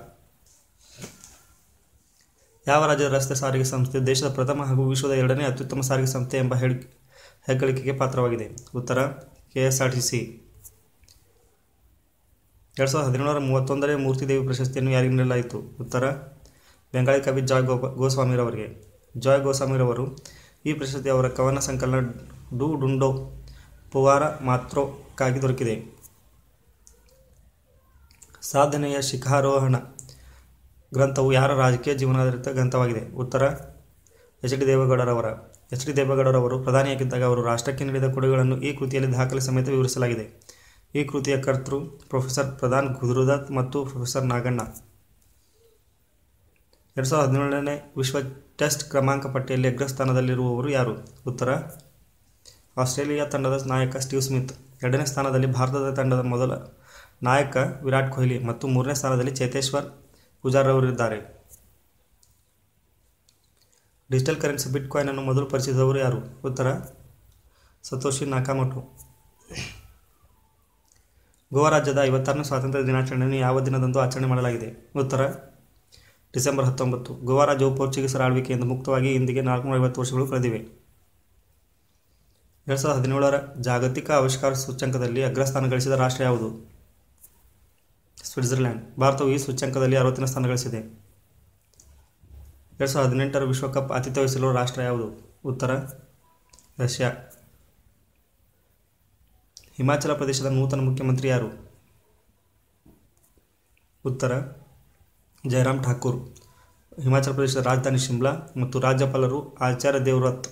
ಯಾವ ರಾಜ್ಯದ ರಸ್ತೆ ಸಾರಿಗೆ ಸಂಸ್ಥೆ ದೇಶದ ಪ್ರಥಮ ಹಾಗೂ ವಿಶ್ವದ ಎರಡನೇ ಅತ್ಯುತ್ತಮ ಸಾರಿಗೆ ಸಂಸ್ಥೆ ಎಂಬ ಹೇಳಿ ಹೆಗ್ಗಳಿಕೆಗೆ ಪಾತ್ರವಾಗಿದೆ ಉತ್ತರ K S R T C ಎರಡು ಸಾವಿರದ ಹದಿನೇಳರ ಮೂವತ್ತೊಂದನೇ ಮೂರ್ತಿದೇವಿ ಪ್ರಶಸ್ತಿಯನ್ನು ಯಾರಿಗೆ ನೀಡಲಾಯಿತು ಉತ್ತರ ಬೆಂಗಾಳಿ ಕವಿ ಜಾಯ್ ಗೋ ಗೋಸ್ವಾಮಿರವರಿಗೆ ಜಾಯ್ ಗೋಸ್ವಾಮಿರವರು ಈ ಪ್ರಶಸ್ತಿ ಅವರ ಕವನ ಸಂಕಲನ ಡು ಡುಂಡೋ ಪುವಾರ ಮಾತ್ರೋಕ್ಕಾಗಿ ದೊರಕಿದೆ ಸಾಧನೆಯ ಶಿಖಾರೋಹಣ ಗ್ರಂಥವು ಯಾರ ರಾಜಕೀಯ ಜೀವನಾಧಾರಿತ ಗ್ರಂಥವಾಗಿದೆ ಉತ್ತರ ಎಚ್ ಡಿ ದೇವೇಗೌಡರವರ ಎಚ್ ಡಿ ದೇವೇಗೌಡರವರು ಪ್ರಧಾನಿಯಾಗಿದ್ದಾಗ ಅವರು ರಾಷ್ಟ್ರಕ್ಕೆ ನೀಡಿದ ಕೊಡುಗೆಗಳನ್ನು ಈ ಕೃತಿಯಲ್ಲಿ ದಾಖಲೆ ಸಮೇತ ವಿವರಿಸಲಾಗಿದೆ ಈ ಕೃತಿಯ ಕರ್ತೃ ಪ್ರೊಫೆಸರ್ ಪ್ರಧಾನ್ ಗುರುದತ್ ಮತ್ತು ಪ್ರೊಫೆಸರ್ ನಾಗಣ್ಣ ಎರಡು ಸಾವಿರದ ಹದಿನೇಳನೇ ವಿಶ್ವ ಟೆಸ್ಟ್ ಕ್ರಮಾಂಕ ಪಟ್ಟಿಯಲ್ಲಿ ಅಗ್ರಸ್ಥಾನದಲ್ಲಿರುವವರು ಯಾರು ಉತ್ತರ ಆಸ್ಟ್ರೇಲಿಯಾ ತಂಡದ ನಾಯಕ ಸ್ಟೀವ್ ಸ್ಮಿತ್ ಎರಡನೇ ಸ್ಥಾನದಲ್ಲಿ ಭಾರತದ ತಂಡದ ಮೊದಲ ನಾಯಕ ವಿರಾಟ್ ಕೊಹ್ಲಿ ಮತ್ತು ಮೂರನೇ ಸ್ಥಾನದಲ್ಲಿ ಚೇತೇಶ್ವರ್ ಪೂಜಾರವರಿದ್ದಾರೆ ಡಿಜಿಟಲ್ ಕರೆನ್ಸಿ ಬಿಟ್ ಕಾಯಿನ್ ಅನ್ನು ಮೊದಲು ಪರಿಚಯಿಸಿದವರು ಯಾರು ಉತ್ತರ ಸತೋಶಿ ನಾಕಾಮೋಟು ಗೋವಾ ರಾಜ್ಯದ ಐವತ್ತಾರನೇ ಸ್ವಾತಂತ್ರ್ಯ ದಿನಾಚರಣೆಯನ್ನು ಯಾವ ದಿನದಂದು ಆಚರಣೆ ಮಾಡಲಾಗಿದೆ ಉತ್ತರ ಡಿಸೆಂಬರ್ ಹತ್ತೊಂಬತ್ತು ಗೋವಾ ರಾಜ್ಯವು ಪೋರ್ಚುಗೀಸರ ಆಳ್ವಿಕೆಯಿಂದ ಮುಕ್ತವಾಗಿ ಇಂದಿಗೆ ನಾಲ್ಕುನೂರ ಐವತ್ತು ವರ್ಷಗಳು ಕಳೆದಿವೆ ಎರಡು ಸಾವಿರದ ಹದಿನೇಳರ ಜಾಗತಿಕ ಆವಿಷ್ಕಾರ ಸೂಚ್ಯಂಕದಲ್ಲಿ ಅಗ್ರಸ್ಥಾನ ಗಳಿಸಿದ ರಾಷ್ಟ್ರ ಯಾವುದು ಸ್ವಿಟ್ಜರ್ಲ್ಯಾಂಡ್ ಭಾರತವು ಈ ಸೂಚ್ಯಂಕದಲ್ಲಿ ಅರವತ್ತನೇ ಸ್ಥಾನ ಗಳಿಸಿದೆ ಎರಡು ಸಾವಿರದ ಹದಿನೆಂಟರ ವಿಶ್ವಕಪ್ ಆತಿಥ್ಯ ವಹಿಸಲು ರಾಷ್ಟ್ರ ಯಾವುದು ಉತ್ತರ ರಷ್ಯಾ ಹಿಮಾಚಲ ಪ್ರದೇಶದ ನೂತನ ಮುಖ್ಯಮಂತ್ರಿ ಯಾರು ಉತ್ತರ ಜಯರಾಮ್ ಠಾಕೂರ್ ಹಿಮಾಚಲ ಪ್ರದೇಶದ ರಾಜಧಾನಿ ಶಿಮ್ಲಾ ಮತ್ತು ರಾಜ್ಯಪಾಲರು ಆಚಾರ್ಯ ದೇವ್ರತ್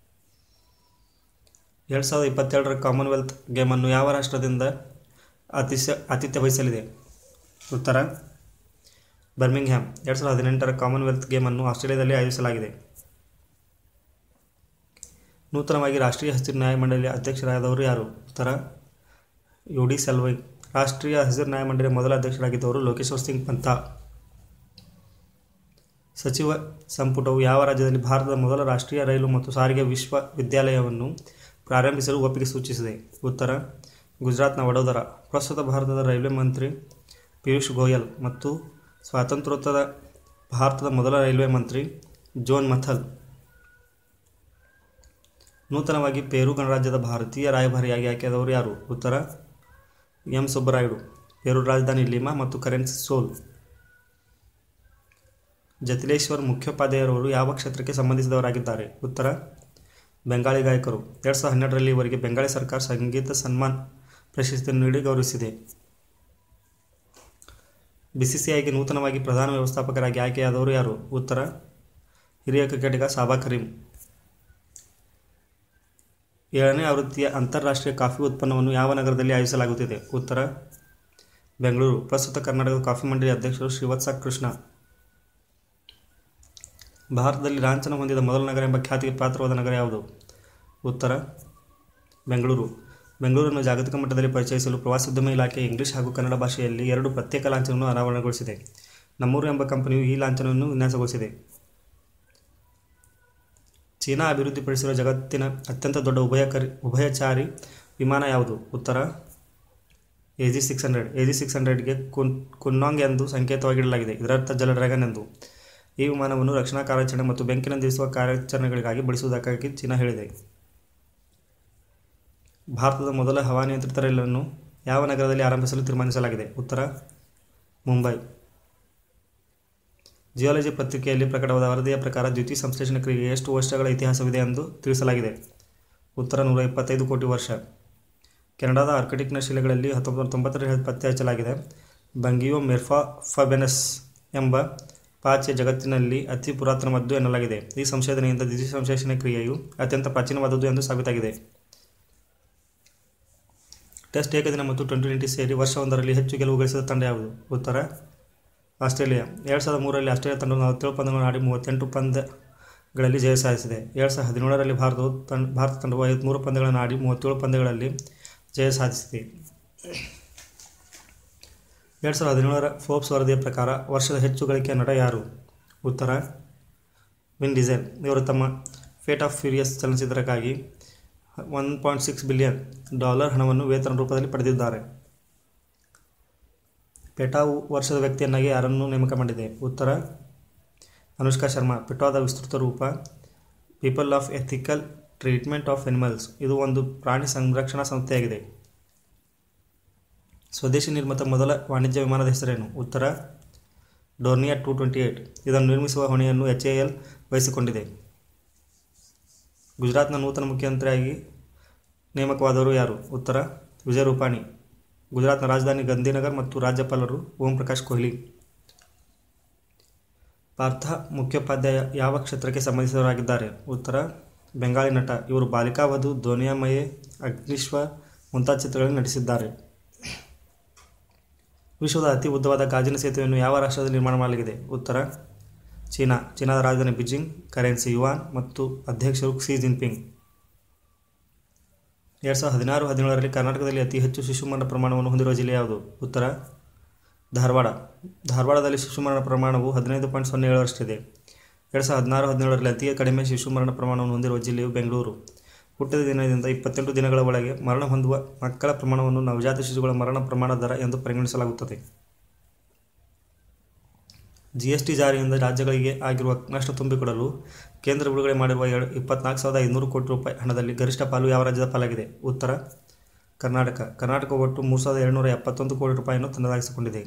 ಎರಡು ಸಾವಿರದ ಇಪ್ಪತ್ತೆರಡರ ಕಾಮನ್ವೆಲ್ತ್ ಗೇಮನ್ನು ಯಾವ ರಾಷ್ಟ್ರದಿಂದ ಅತಿಶ ಆತಿಥ್ಯ ವಹಿಸಲಿದೆ ಉತ್ತರ ಬರ್ಮಿಂಗ್ಹ್ಯಾಮ್ ಎರಡು ಸಾವಿರದ ಹದಿನೆಂಟರ ಕಾಮನ್ವೆಲ್ತ್ ಗೇಮನ್ನು ಆಸ್ಟ್ರೇಲಿಯಾದಲ್ಲಿ ಆಯೋಜಿಸಲಾಗಿದೆ ನೂತನವಾಗಿ ರಾಷ್ಟ್ರೀಯ ಹಸಿರು ನ್ಯಾಯಮಂಡಳಿಯ ಅಧ್ಯಕ್ಷರಾದವರು ಯಾರು ಉತ್ತರ ಯು ಡಿ ಸೆಲ್ವೈ ರಾಷ್ಟ್ರೀಯ ಹಸಿರು ನ್ಯಾಯಮಂಡಳಿಯ ಮೊದಲ ಅಧ್ಯಕ್ಷರಾಗಿದ್ದವರು ಲೋಕೇಶ್ವರ್ ಸಿಂಗ್ ಪಂತ ಸಚಿವ ಸಂಪುಟವು ಯಾವ ರಾಜ್ಯದಲ್ಲಿ ಭಾರತದ ಮೊದಲ ರಾಷ್ಟ್ರೀಯ ರೈಲು ಮತ್ತು ಸಾರಿಗೆ ವಿಶ್ವವಿದ್ಯಾಲಯವನ್ನು ಪ್ರಾರಂಭಿಸಲು ಒಪ್ಪಿಗೆ ಸೂಚಿಸಿದೆ ಉತ್ತರ ಗುಜರಾತ್ನ ವಡೋದರ ಪ್ರಸ್ತುತ ಭಾರತದ ರೈಲ್ವೆ ಮಂತ್ರಿ ಪಿಯೂಷ್ ಗೋಯಲ್ ಮತ್ತು ಸ್ವಾತಂತ್ರ್ಯೋತ್ತರ ಭಾರತದ ಮೊದಲ ರೈಲ್ವೆ ಮಂತ್ರಿ ಜೋನ್ ಮಥಲ್ ನೂತನವಾಗಿ ಪೇರು ಗಣರಾಜ್ಯದ ಭಾರತೀಯ ರಾಯಭಾರಿಯಾಗಿ ಆಯ್ಕೆಯಾದವರು ಯಾರು ಉತ್ತರ ಎಂ ಸುಬ್ಬರಾಯುಡು ಪೇರು ರಾಜಧಾನಿ ಲಿಮಾ ಮತ್ತು ಕರೆನ್ಸಿ ಸೋಲ್ ಜತಿಲೇಶ್ವರ್ ಮುಖ್ಯೋಪಾಧ್ಯಾಯರವರು ಯಾವ ಕ್ಷೇತ್ರಕ್ಕೆ ಸಂಬಂಧಿಸಿದವರಾಗಿದ್ದಾರೆ ಉತ್ತರ ಬೆಂಗಾಳಿ ಗಾಯಕರು ಎರಡು ಸಾವಿರದ ಹನ್ನೆರಡರಲ್ಲಿ ಇವರಿಗೆ ಬೆಂಗಾಳಿ ಸರ್ಕಾರ ಸಂಗೀತ ಸನ್ಮಾನ್ ಪ್ರಶಸ್ತಿಯನ್ನು ನೀಡಿ ಗೌರವಿಸಿದೆ ಬಿಸಿಸಿಐಗೆ ನೂತನವಾಗಿ ಪ್ರಧಾನ ವ್ಯವಸ್ಥಾಪಕರಾಗಿ ಆಯ್ಕೆಯಾದವರು ಯಾರು ಉತ್ತರ ಹಿರಿಯ ಕ್ರಿಕೆಟಿಗ ಸಾಬಾ ಕರೀಂ ಏಳನೇ ಆವೃತ್ತಿಯ ಅಂತಾರಾಷ್ಟ್ರೀಯ ಕಾಫಿ ಉತ್ಪನ್ನವನ್ನು ಯಾವ ನಗರದಲ್ಲಿ ಆಯೋಜಿಸಲಾಗುತ್ತಿದೆ ಉತ್ತರ ಬೆಂಗಳೂರು ಪ್ರಸ್ತುತ ಕರ್ನಾಟಕದ ಕಾಫಿ ಮಂಡಳಿ ಅಧ್ಯಕ್ಷರು ಶ್ರೀವತ್ಸ ಕೃಷ್ಣ ಭಾರತದಲ್ಲಿ ಲಾಂಛನ ಹೊಂದಿದ ಮೊದಲ ನಗರ ಎಂಬ ಖ್ಯಾತಿಗೆ ಪಾತ್ರವಾದ ನಗರ ಯಾವುದು ಉತ್ತರ ಬೆಂಗಳೂರು ಬೆಂಗಳೂರನ್ನು ಜಾಗತಿಕ ಮಟ್ಟದಲ್ಲಿ ಪರಿಚಯಿಸಲು ಪ್ರವಾಸೋದ್ಯಮ ಇಲಾಖೆ ಇಂಗ್ಲಿಷ್ ಹಾಗೂ ಕನ್ನಡ ಭಾಷೆಯಲ್ಲಿ ಎರಡು ಪ್ರತ್ಯೇಕ ಲಾಂಛನವನ್ನು ಅನಾವರಣಗೊಳಿಸಿದೆ ನಮ್ಮೂರು ಎಂಬ ಕಂಪನಿಯು ಈ ಲಾಂಛನವನ್ನು ವಿನ್ಯಾಸಗೊಳಿಸಿದೆ ಚೀನಾ ಅಭಿವೃದ್ಧಿಪಡಿಸಿರುವ ಜಗತ್ತಿನ ಅತ್ಯಂತ ದೊಡ್ಡ ಉಭಯಕರಿ ಉಭಯಚಾರಿ ವಿಮಾನ ಯಾವುದು ಉತ್ತರ A G six hundred A G six ಹಂಡ್ರೆಡ್ಗೆ ಕುನ್ ಕುನ್ನಾಂಗ್ ಎಂದು ಸಂಕೇತವಾಗಿಡಲಾಗಿದೆ ಇದರರ್ಥ ಜಲ ಡ್ರ್ಯಾಗನ್ ಎಂದು ಈ ವಿಮಾನವನ್ನು ರಕ್ಷಣಾ ಕಾರ್ಯಾಚರಣೆ ಮತ್ತು ಬೆಂಕಿ ನಂದಿಸುವ ಕಾರ್ಯಾಚರಣೆಗಳಿಗಾಗಿ ಬಳಸುವುದಕ್ಕಾಗಿ ಚೀನಾ ಹೇಳಿದೆ ಭಾರತದ ಮೊದಲ ಹವಾನಿಯಂತ್ರಿತ ರೈಲನ್ನು ಯಾವ ನಗರದಲ್ಲಿ ಆರಂಭಿಸಲು ತೀರ್ಮಾನಿಸಲಾಗಿದೆ ಉತ್ತರ ಮುಂಬೈ ಜಿಯಾಲಜಿ ಪತ್ರಿಕೆಯಲ್ಲಿ ಪ್ರಕಟವಾದ ವರದಿಯ ಪ್ರಕಾರ ದ್ಯುತಿ ಸಂಶ್ಲೇಷಣ ಕ್ರಿಯೆಗೆ ಎಷ್ಟು ವರ್ಷಗಳ ಇತಿಹಾಸವಿದೆ ಎಂದು ತಿಳಿಸಲಾಗಿದೆ ಉತ್ತರ ನೂರ ಇಪ್ಪತ್ತೈದು ಕೋಟಿ ವರ್ಷ ಕೆನಡಾದ ಆರ್ಕಿಟಿಕ್ನ ಶಿಲೆಗಳಲ್ಲಿ ಹತ್ತೊಂಬತ್ತು ನೂರ ತೊಂಬತ್ತರಲ್ಲಿ ಪತ್ತೆ ಹಚ್ಚಲಾಗಿದೆ ಬಂಗಿಯೋ ಮೆರ್ಫಾ ಫಬೆನಸ್ ಎಂಬ ಪಾಚೆ ಜಗತ್ತಿನಲ್ಲಿ ಅತಿ ಪುರಾತನವಾದ್ದು ಎನ್ನಲಾಗಿದೆ ಈ ಸಂಶೋಧನೆಯಿಂದ ದ್ಯುತಿ ಸಂಶ್ಲೇಷಣ ಕ್ರಿಯೆಯು ಅತ್ಯಂತ ಪ್ರಾಚೀನವಾದದ್ದು ಎಂದು ಸಾಬೀತಾಗಿದೆ ಟೆಸ್ಟ್ ಏಕದಿನ ಮತ್ತು ಟ್ವೆಂಟಿ ಟ್ವೆಂಟಿ ಸೇರಿ ವರ್ಷವೊಂದರಲ್ಲಿ ಹೆಚ್ಚು ಗೆಲುವು ಗಳಿಸಿದ ತಂಡ ಯಾವುದು ಉತ್ತರ ಆಸ್ಟ್ರೇಲಿಯಾ ಎರಡು ಸಾವಿರದ ಮೂರರಲ್ಲಿ ಆಸ್ಟ್ರೇಲಿಯಾ ತಂಡವು ನಲವತ್ತೇಳು ಪಂದ್ಯಗಳನ್ನು ಆಡಿ ಮೂವತ್ತೆಂಟು ಪಂದ್ಯಗಳಲ್ಲಿ ಜಯ ಸಾಧಿಸಿದೆ ಎರಡು ಸಾವಿರದ ಹದಿನೇಳರಲ್ಲಿ ಭಾರತವು ತಂಡ ಭಾರತ ತಂಡವು ಐವತ್ತ್ಮೂರು ಪಂದ್ಯಗಳನ್ನು ಆಡಿ ಮೂವತ್ತೇಳು ಪಂದ್ಯಗಳಲ್ಲಿ ಜಯ ಸಾಧಿಸಿದೆ ಎರಡು ಸಾವಿರದ ಹದಿನೇಳರ ಫೋರ್ಬ್ಸ್ ವರದಿಯ ಪ್ರಕಾರ ವರ್ಷದ ಹೆಚ್ಚು ಗಳಿಕೆಯ ನಟ ಯಾರು ಉತ್ತರ ವಿನ್ ಡಿಸೈಲ್ ಇವರು ತಮ್ಮ ಫೇಟ್ ಆಫ್ ಫ್ಯೂರಿಯಸ್ ಚಲನಚಿತ್ರಕ್ಕಾಗಿ one point six billion dollar ಹಣವನ್ನು ವೇತನ ರೂಪದಲ್ಲಿ ಪಡೆದಿದ್ದಾರೆ ಪೆಟಾವು ವರ್ಷದ ವ್ಯಕ್ತಿಯನ್ನಾಗಿ ಯಾರನ್ನು ನೇಮಕ ಮಾಡಿದೆ ಉತ್ತರ ಅನುಷ್ಕಾ ಶರ್ಮಾ ಪೆಟಾದ ವಿಸ್ತೃತ ರೂಪ People of Ethical Treatment of Animals ಇದು ಒಂದು ಪ್ರಾಣಿ ಸಂರಕ್ಷಣಾ ಸಂಸ್ಥೆಯಾಗಿದೆ ಸ್ವದೇಶಿ ನಿರ್ಮಿತ ಮೊದಲ ವಾಣಿಜ್ಯ ವಿಮಾನದ ಹೆಸರೇನು ಉತ್ತರ ಡೋರ್ನಿಯಾ ಟೂ ಟ್ವೆಂಟಿ ಏಯ್ಟ್ ಇದನ್ನು ನಿರ್ಮಿಸುವ ಹೊಣೆಯನ್ನು ಎಚ್ ಎ ಎಲ್ ವಹಿಸಿಕೊಂಡಿದೆ ಗುಜರಾತ್ನ ನೂತನ ಮುಖ್ಯಮಂತ್ರಿಯಾಗಿ ನೇಮಕವಾದವರು ಯಾರು ಉತ್ತರ ವಿಜಯ್ ರೂಪಾಣಿ ಗುಜರಾತ್ನ ರಾಜಧಾನಿ ಗಾಂಧಿನಗರ್ ಮತ್ತು ರಾಜ್ಯಪಾಲರು ಓಂ ಪ್ರಕಾಶ್ ಕೊಹ್ಲಿ ಪಾರ್ಥ ಮುಖ್ಯೋಪಾಧ್ಯಾಯ ಯಾವ ಕ್ಷೇತ್ರಕ್ಕೆ ಸಂಬಂಧಿಸಿದವರಾಗಿದ್ದಾರೆ ಉತ್ತರ ಬೆಂಗಾಳಿ ನಟ ಇವರು ಬಾಲಿಕಾ ವಧು ಧ್ವನಿಯಮಯೇ ಅಗ್ನಿಶ್ವ ಮುಂತಾದ ಚಿತ್ರಗಳಲ್ಲಿ ನಟಿಸಿದ್ದಾರೆ ವಿಶ್ವದ ಅತಿ ಉದ್ದವಾದ ಗಾಜಿನ ಸೇತುವೆಯನ್ನು ಯಾವ ರಾಷ್ಟ್ರದಲ್ಲಿ ನಿರ್ಮಾಣ ಮಾಡಲಾಗಿದೆ ಉತ್ತರ ಚೀನಾ ಚೀನಾದ ರಾಜಧಾನಿ ಬೀಜಿಂಗ್ ಕರೆನ್ಸಿ ಯುವಾನ್ ಮತ್ತು ಅಧ್ಯಕ್ಷರು ಕ್ಸಿ ಜಿನ್ಪಿಂಗ್ ಎರಡು ಸಾವಿರದ ಹದಿನಾರು ಹದಿನೇಳರಲ್ಲಿ ಕರ್ನಾಟಕದಲ್ಲಿ ಅತಿ ಹೆಚ್ಚು ಶಿಶು ಮರಣ ಪ್ರಮಾಣವನ್ನು ಹೊಂದಿರುವ ಜಿಲ್ಲೆ ಯಾವುದು ಉತ್ತರ ಧಾರವಾಡ ಧಾರವಾಡದಲ್ಲಿ ಶಿಶು ಮರಣ ಪ್ರಮಾಣವು ಹದಿನೈದು ಪಾಯಿಂಟ್ ಸೊನ್ನೆ ಏಳರಷ್ಟಿದೆ ಎರಡು ಸಾವಿರದ ಹದಿನಾರು ಹದಿನೇಳರಲ್ಲಿ ಅತಿ ಕಡಿಮೆ ಶಿಶು ಮರಣ ಪ್ರಮಾಣವನ್ನು ಹೊಂದಿರುವ ಜಿಲ್ಲೆಯು ಬೆಂಗಳೂರು ಹುಟ್ಟಿದ ದಿನದಿಂದ ಇಪ್ಪತ್ತೆಂಟು ದಿನಗಳ ಒಳಗೆ ಮರಣ ಹೊಂದುವ ಮಕ್ಕಳ ಪ್ರಮಾಣವನ್ನು ನವಜಾತ ಶಿಶುಗಳ ಮರಣ ಪ್ರಮಾಣ ದರ ಎಂದು ಪರಿಗಣಿಸಲಾಗುತ್ತದೆ ಜಿಎಸ್ಟಿ ಜಾರಿಯಿಂದ ರಾಜ್ಯಗಳಿಗೆ ಆಗಿರುವ ನಷ್ಟ ತುಂಬಿಕೊಡಲು ಕೇಂದ್ರ ಬಿಡುಗಡೆ ಮಾಡಿರುವ ಎರಡು ಇಪ್ಪತ್ನಾಲ್ಕು ಸಾವಿರದ ಐನೂರು ಕೋಟಿ ರೂಪಾಯಿ ಹಣದಲ್ಲಿ ಗರಿಷ್ಠ ಪಾಲು ಯಾವ ರಾಜ್ಯದ ಪಾಲಾಗಿದೆ ಉತ್ತರ ಕರ್ನಾಟಕ ಕರ್ನಾಟಕ ಒಟ್ಟು ಮೂರು ಸಾವಿರದ ಏಳುನೂರ ಎಪ್ಪತ್ತೊಂದು ಕೋಟಿ ರೂಪಾಯಿಯನ್ನು ತನ್ನದಾಗಿಸಿಕೊಂಡಿದೆ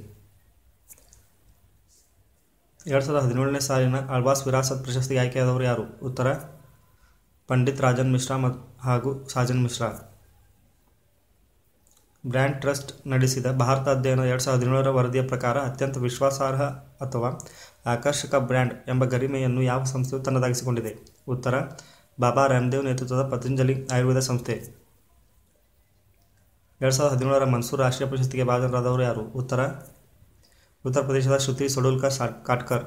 ಎರಡು ಸಾವಿರದ ಹದಿನೇಳನೇ ಸಾಲಿನ ಅಳ್ವಾಸ್ ವಿರಾಸತ್ ಪ್ರಶಸ್ತಿಗೆ ಆಯ್ಕೆಯಾದವರು ಯಾರು ಉತ್ತರ ಪಂಡಿತ್ ರಾಜನ್ ಮಿಶ್ರಾ ಮತ್ತು ಹಾಗೂ ಸಾಜನ್ ಮಿಶ್ರಾ ಬ್ರ್ಯಾಂಡ್ ಟ್ರಸ್ಟ್ ನಡೆಸಿದ ಭಾರತ ಅಧ್ಯಯನ ಎರಡು ಸಾವಿರದ ಹದಿನೇಳರ ವರದಿಯ ಪ್ರಕಾರ ಅತ್ಯಂತ ವಿಶ್ವಾಸಾರ್ಹ ಅಥವಾ ಆಕರ್ಷಕ ಬ್ರ್ಯಾಂಡ್ ಎಂಬ ಗರಿಮೆಯನ್ನು ಯಾವ ಸಂಸ್ಥೆಯು ತನ್ನದಾಗಿಸಿಕೊಂಡಿದೆ ಉತ್ತರ ಬಾಬಾ ರಾಮದೇವ್ ನೇತೃತ್ವದ ಪತಂಜಲಿ ಆಯುರ್ವೇದ ಸಂಸ್ಥೆ ಎರಡು ಸಾವಿರದ ಹದಿನೇಳರ ಮನ್ಸೂರ್ ರಾಷ್ಟ್ರೀಯ ಪ್ರಶಸ್ತಿಗೆ ಭಾಜನರಾದವರು ಯಾರು ಉತ್ತರ ಉತ್ತರ ಪ್ರದೇಶದ ಶ್ರುತಿ ಸೊಡುಲ್ಕರ್ ಕಾಟ್ಕರ್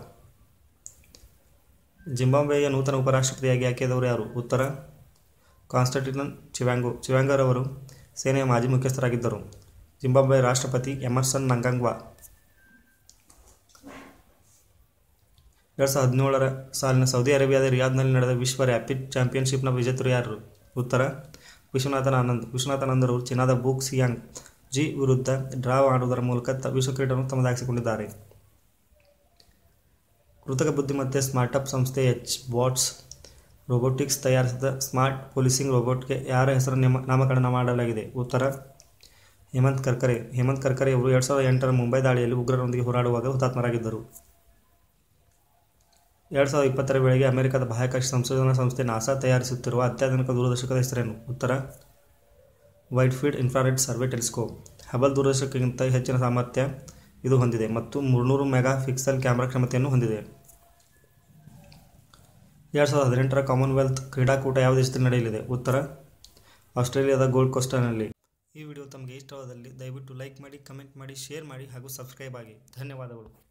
ಜಿಂಬಾಬ್ವೆಯ ನೂತನ ಉಪರಾಷ್ಟ್ರಪತಿಯಾಗಿ ಆಯ್ಕೆಯಾದವರು ಯಾರು ಉತ್ತರ ಕಾನ್ಸ್ಟಂಟಿನನ್ ಚಿವ್ಯಾಂಗೋ ಚಿವ್ಯಾಂಗರ್ ಅವರು ಸೇನೆಯ ಮಾಜಿ ಮುಖ್ಯಸ್ಥರಾಗಿದ್ದರು ಜಿಂಬಾಬ್ವೆ ರಾಷ್ಟ್ರಪತಿ ಎಮರ್ಸನ್ ನಂಗಂಗ್ವಾ ಎರಡು ಸಾವಿರದ ಹದಿನೇಳರ ಸಾಲಿನ ಸೌದಿ ಅರೇಬಿಯಾದ ರಿಯಾದ್ನಲ್ಲಿ ನಡೆದ ವಿಶ್ವ ರ್ಯಾಪಿಡ್ ಚಾಂಪಿಯನ್ಶಿಪ್ನ ವಿಜೇತರು ಯಾರು ಉತ್ತರ ವಿಶ್ವನಾಥನ್ ಆನಂದ್ ವಿಶ್ವನಾಥನ್ ಅವರು ಚೀನಾದ ಬೂಕ್ ಸಿಯಾಂಗ್ ಜಿ ವಿರುದ್ಧ ಡ್ರಾ ಆಡುವುದರ ಮೂಲಕ ತ ವಿಶ್ವ ಕ್ರೀಡೆಯನ್ನು ತಮ್ಮದಾಗಿಸಿಕೊಂಡಿದ್ದಾರೆ ಕೃತಕ ಬುದ್ಧಿಮತ್ತೆ ಸ್ಮಾರ್ಟಪ್ ಸಂಸ್ಥೆ ಎಚ್ ಬಾಟ್ಸ್ ರೋಬೋಟಿಕ್ಸ್ ತಯಾರಿಸಿದ ಸ್ಮಾರ್ಟ್ ಪೊಲೀಸಿಂಗ್ ರೋಬೋಟ್ಗೆ ಯಾರ ಹೆಸರನ್ನು ನೇಮ ನಾಮಕರಣ ಮಾಡಲಾಗಿದೆ ಉತ್ತರ ಹೇಮಂತ್ ಕರ್ಕರೆ ಹೇಮಂತ್ ಕರ್ಕರೆ ಅವರು ಎರಡು ಸಾವಿರದ ಎಂಟರ ಮುಂಬೈ ದಾಳಿಯಲ್ಲಿ ಉಗ್ರರೊಂದಿಗೆ ಹೋರಾಡುವಾಗ ಹುತಾತ್ಮರಾಗಿದ್ದರು ಎರಡು ಸಾವಿರದ ಇಪ್ಪತ್ತರ ವೇಳೆಗೆ ಅಮೆರಿಕದ ಬಾಹ್ಯಾಕಾಶ ಸಂಶೋಧನಾ ಸಂಸ್ಥೆ ನಾಸಾ ತಯಾರಿಸುತ್ತಿರುವ ಅತ್ಯಾಧುನಿಕ ದೂರದರ್ಶಕದ ಹೆಸರೇನು ಉತ್ತರ wide field infrared survey telescope Hubble ದೂರದರ್ಶಕಕ್ಕಿಂತ ಹೆಚ್ಚಿನ ಸಾಮರ್ಥ್ಯ ಇದು ಹೊಂದಿದೆ ಮತ್ತು ಮುನ್ನೂರು ಮೆಗಾ ಪಿಕ್ಸೆಲ್ ಕ್ಯಾಮ್ರಾ ಕ್ಷಮತೆಯನ್ನು ಹೊಂದಿದೆ ಎರಡು ಸಾವಿರದ ಹದಿನೆಂಟರ ಕಾಮನ್ವೆಲ್ತ್ ಕ್ರೀಡಾಕೂಟ ಯಾವ ದೇಶದಲ್ಲಿ ನಡೆಯಲಿದೆ ಉತ್ತರ ಆಸ್ಟ್ರೇಲಿಯಾದ ಗೋಲ್ಡ್ ಕೋಸ್ಟರ್ನಲ್ಲಿ ಈ ವಿಡಿಯೋ ತಮಗೆ ಇಷ್ಟವಾದಲ್ಲಿ ದಯವಿಟ್ಟು ಲೈಕ್ ಮಾಡಿ ಕಮೆಂಟ್ ಮಾಡಿ ಶೇರ್ ಮಾಡಿ ಹಾಗೂ ಸಬ್ಸ್ಕ್ರೈಬ್ ಆಗಿ ಧನ್ಯವಾದಗಳು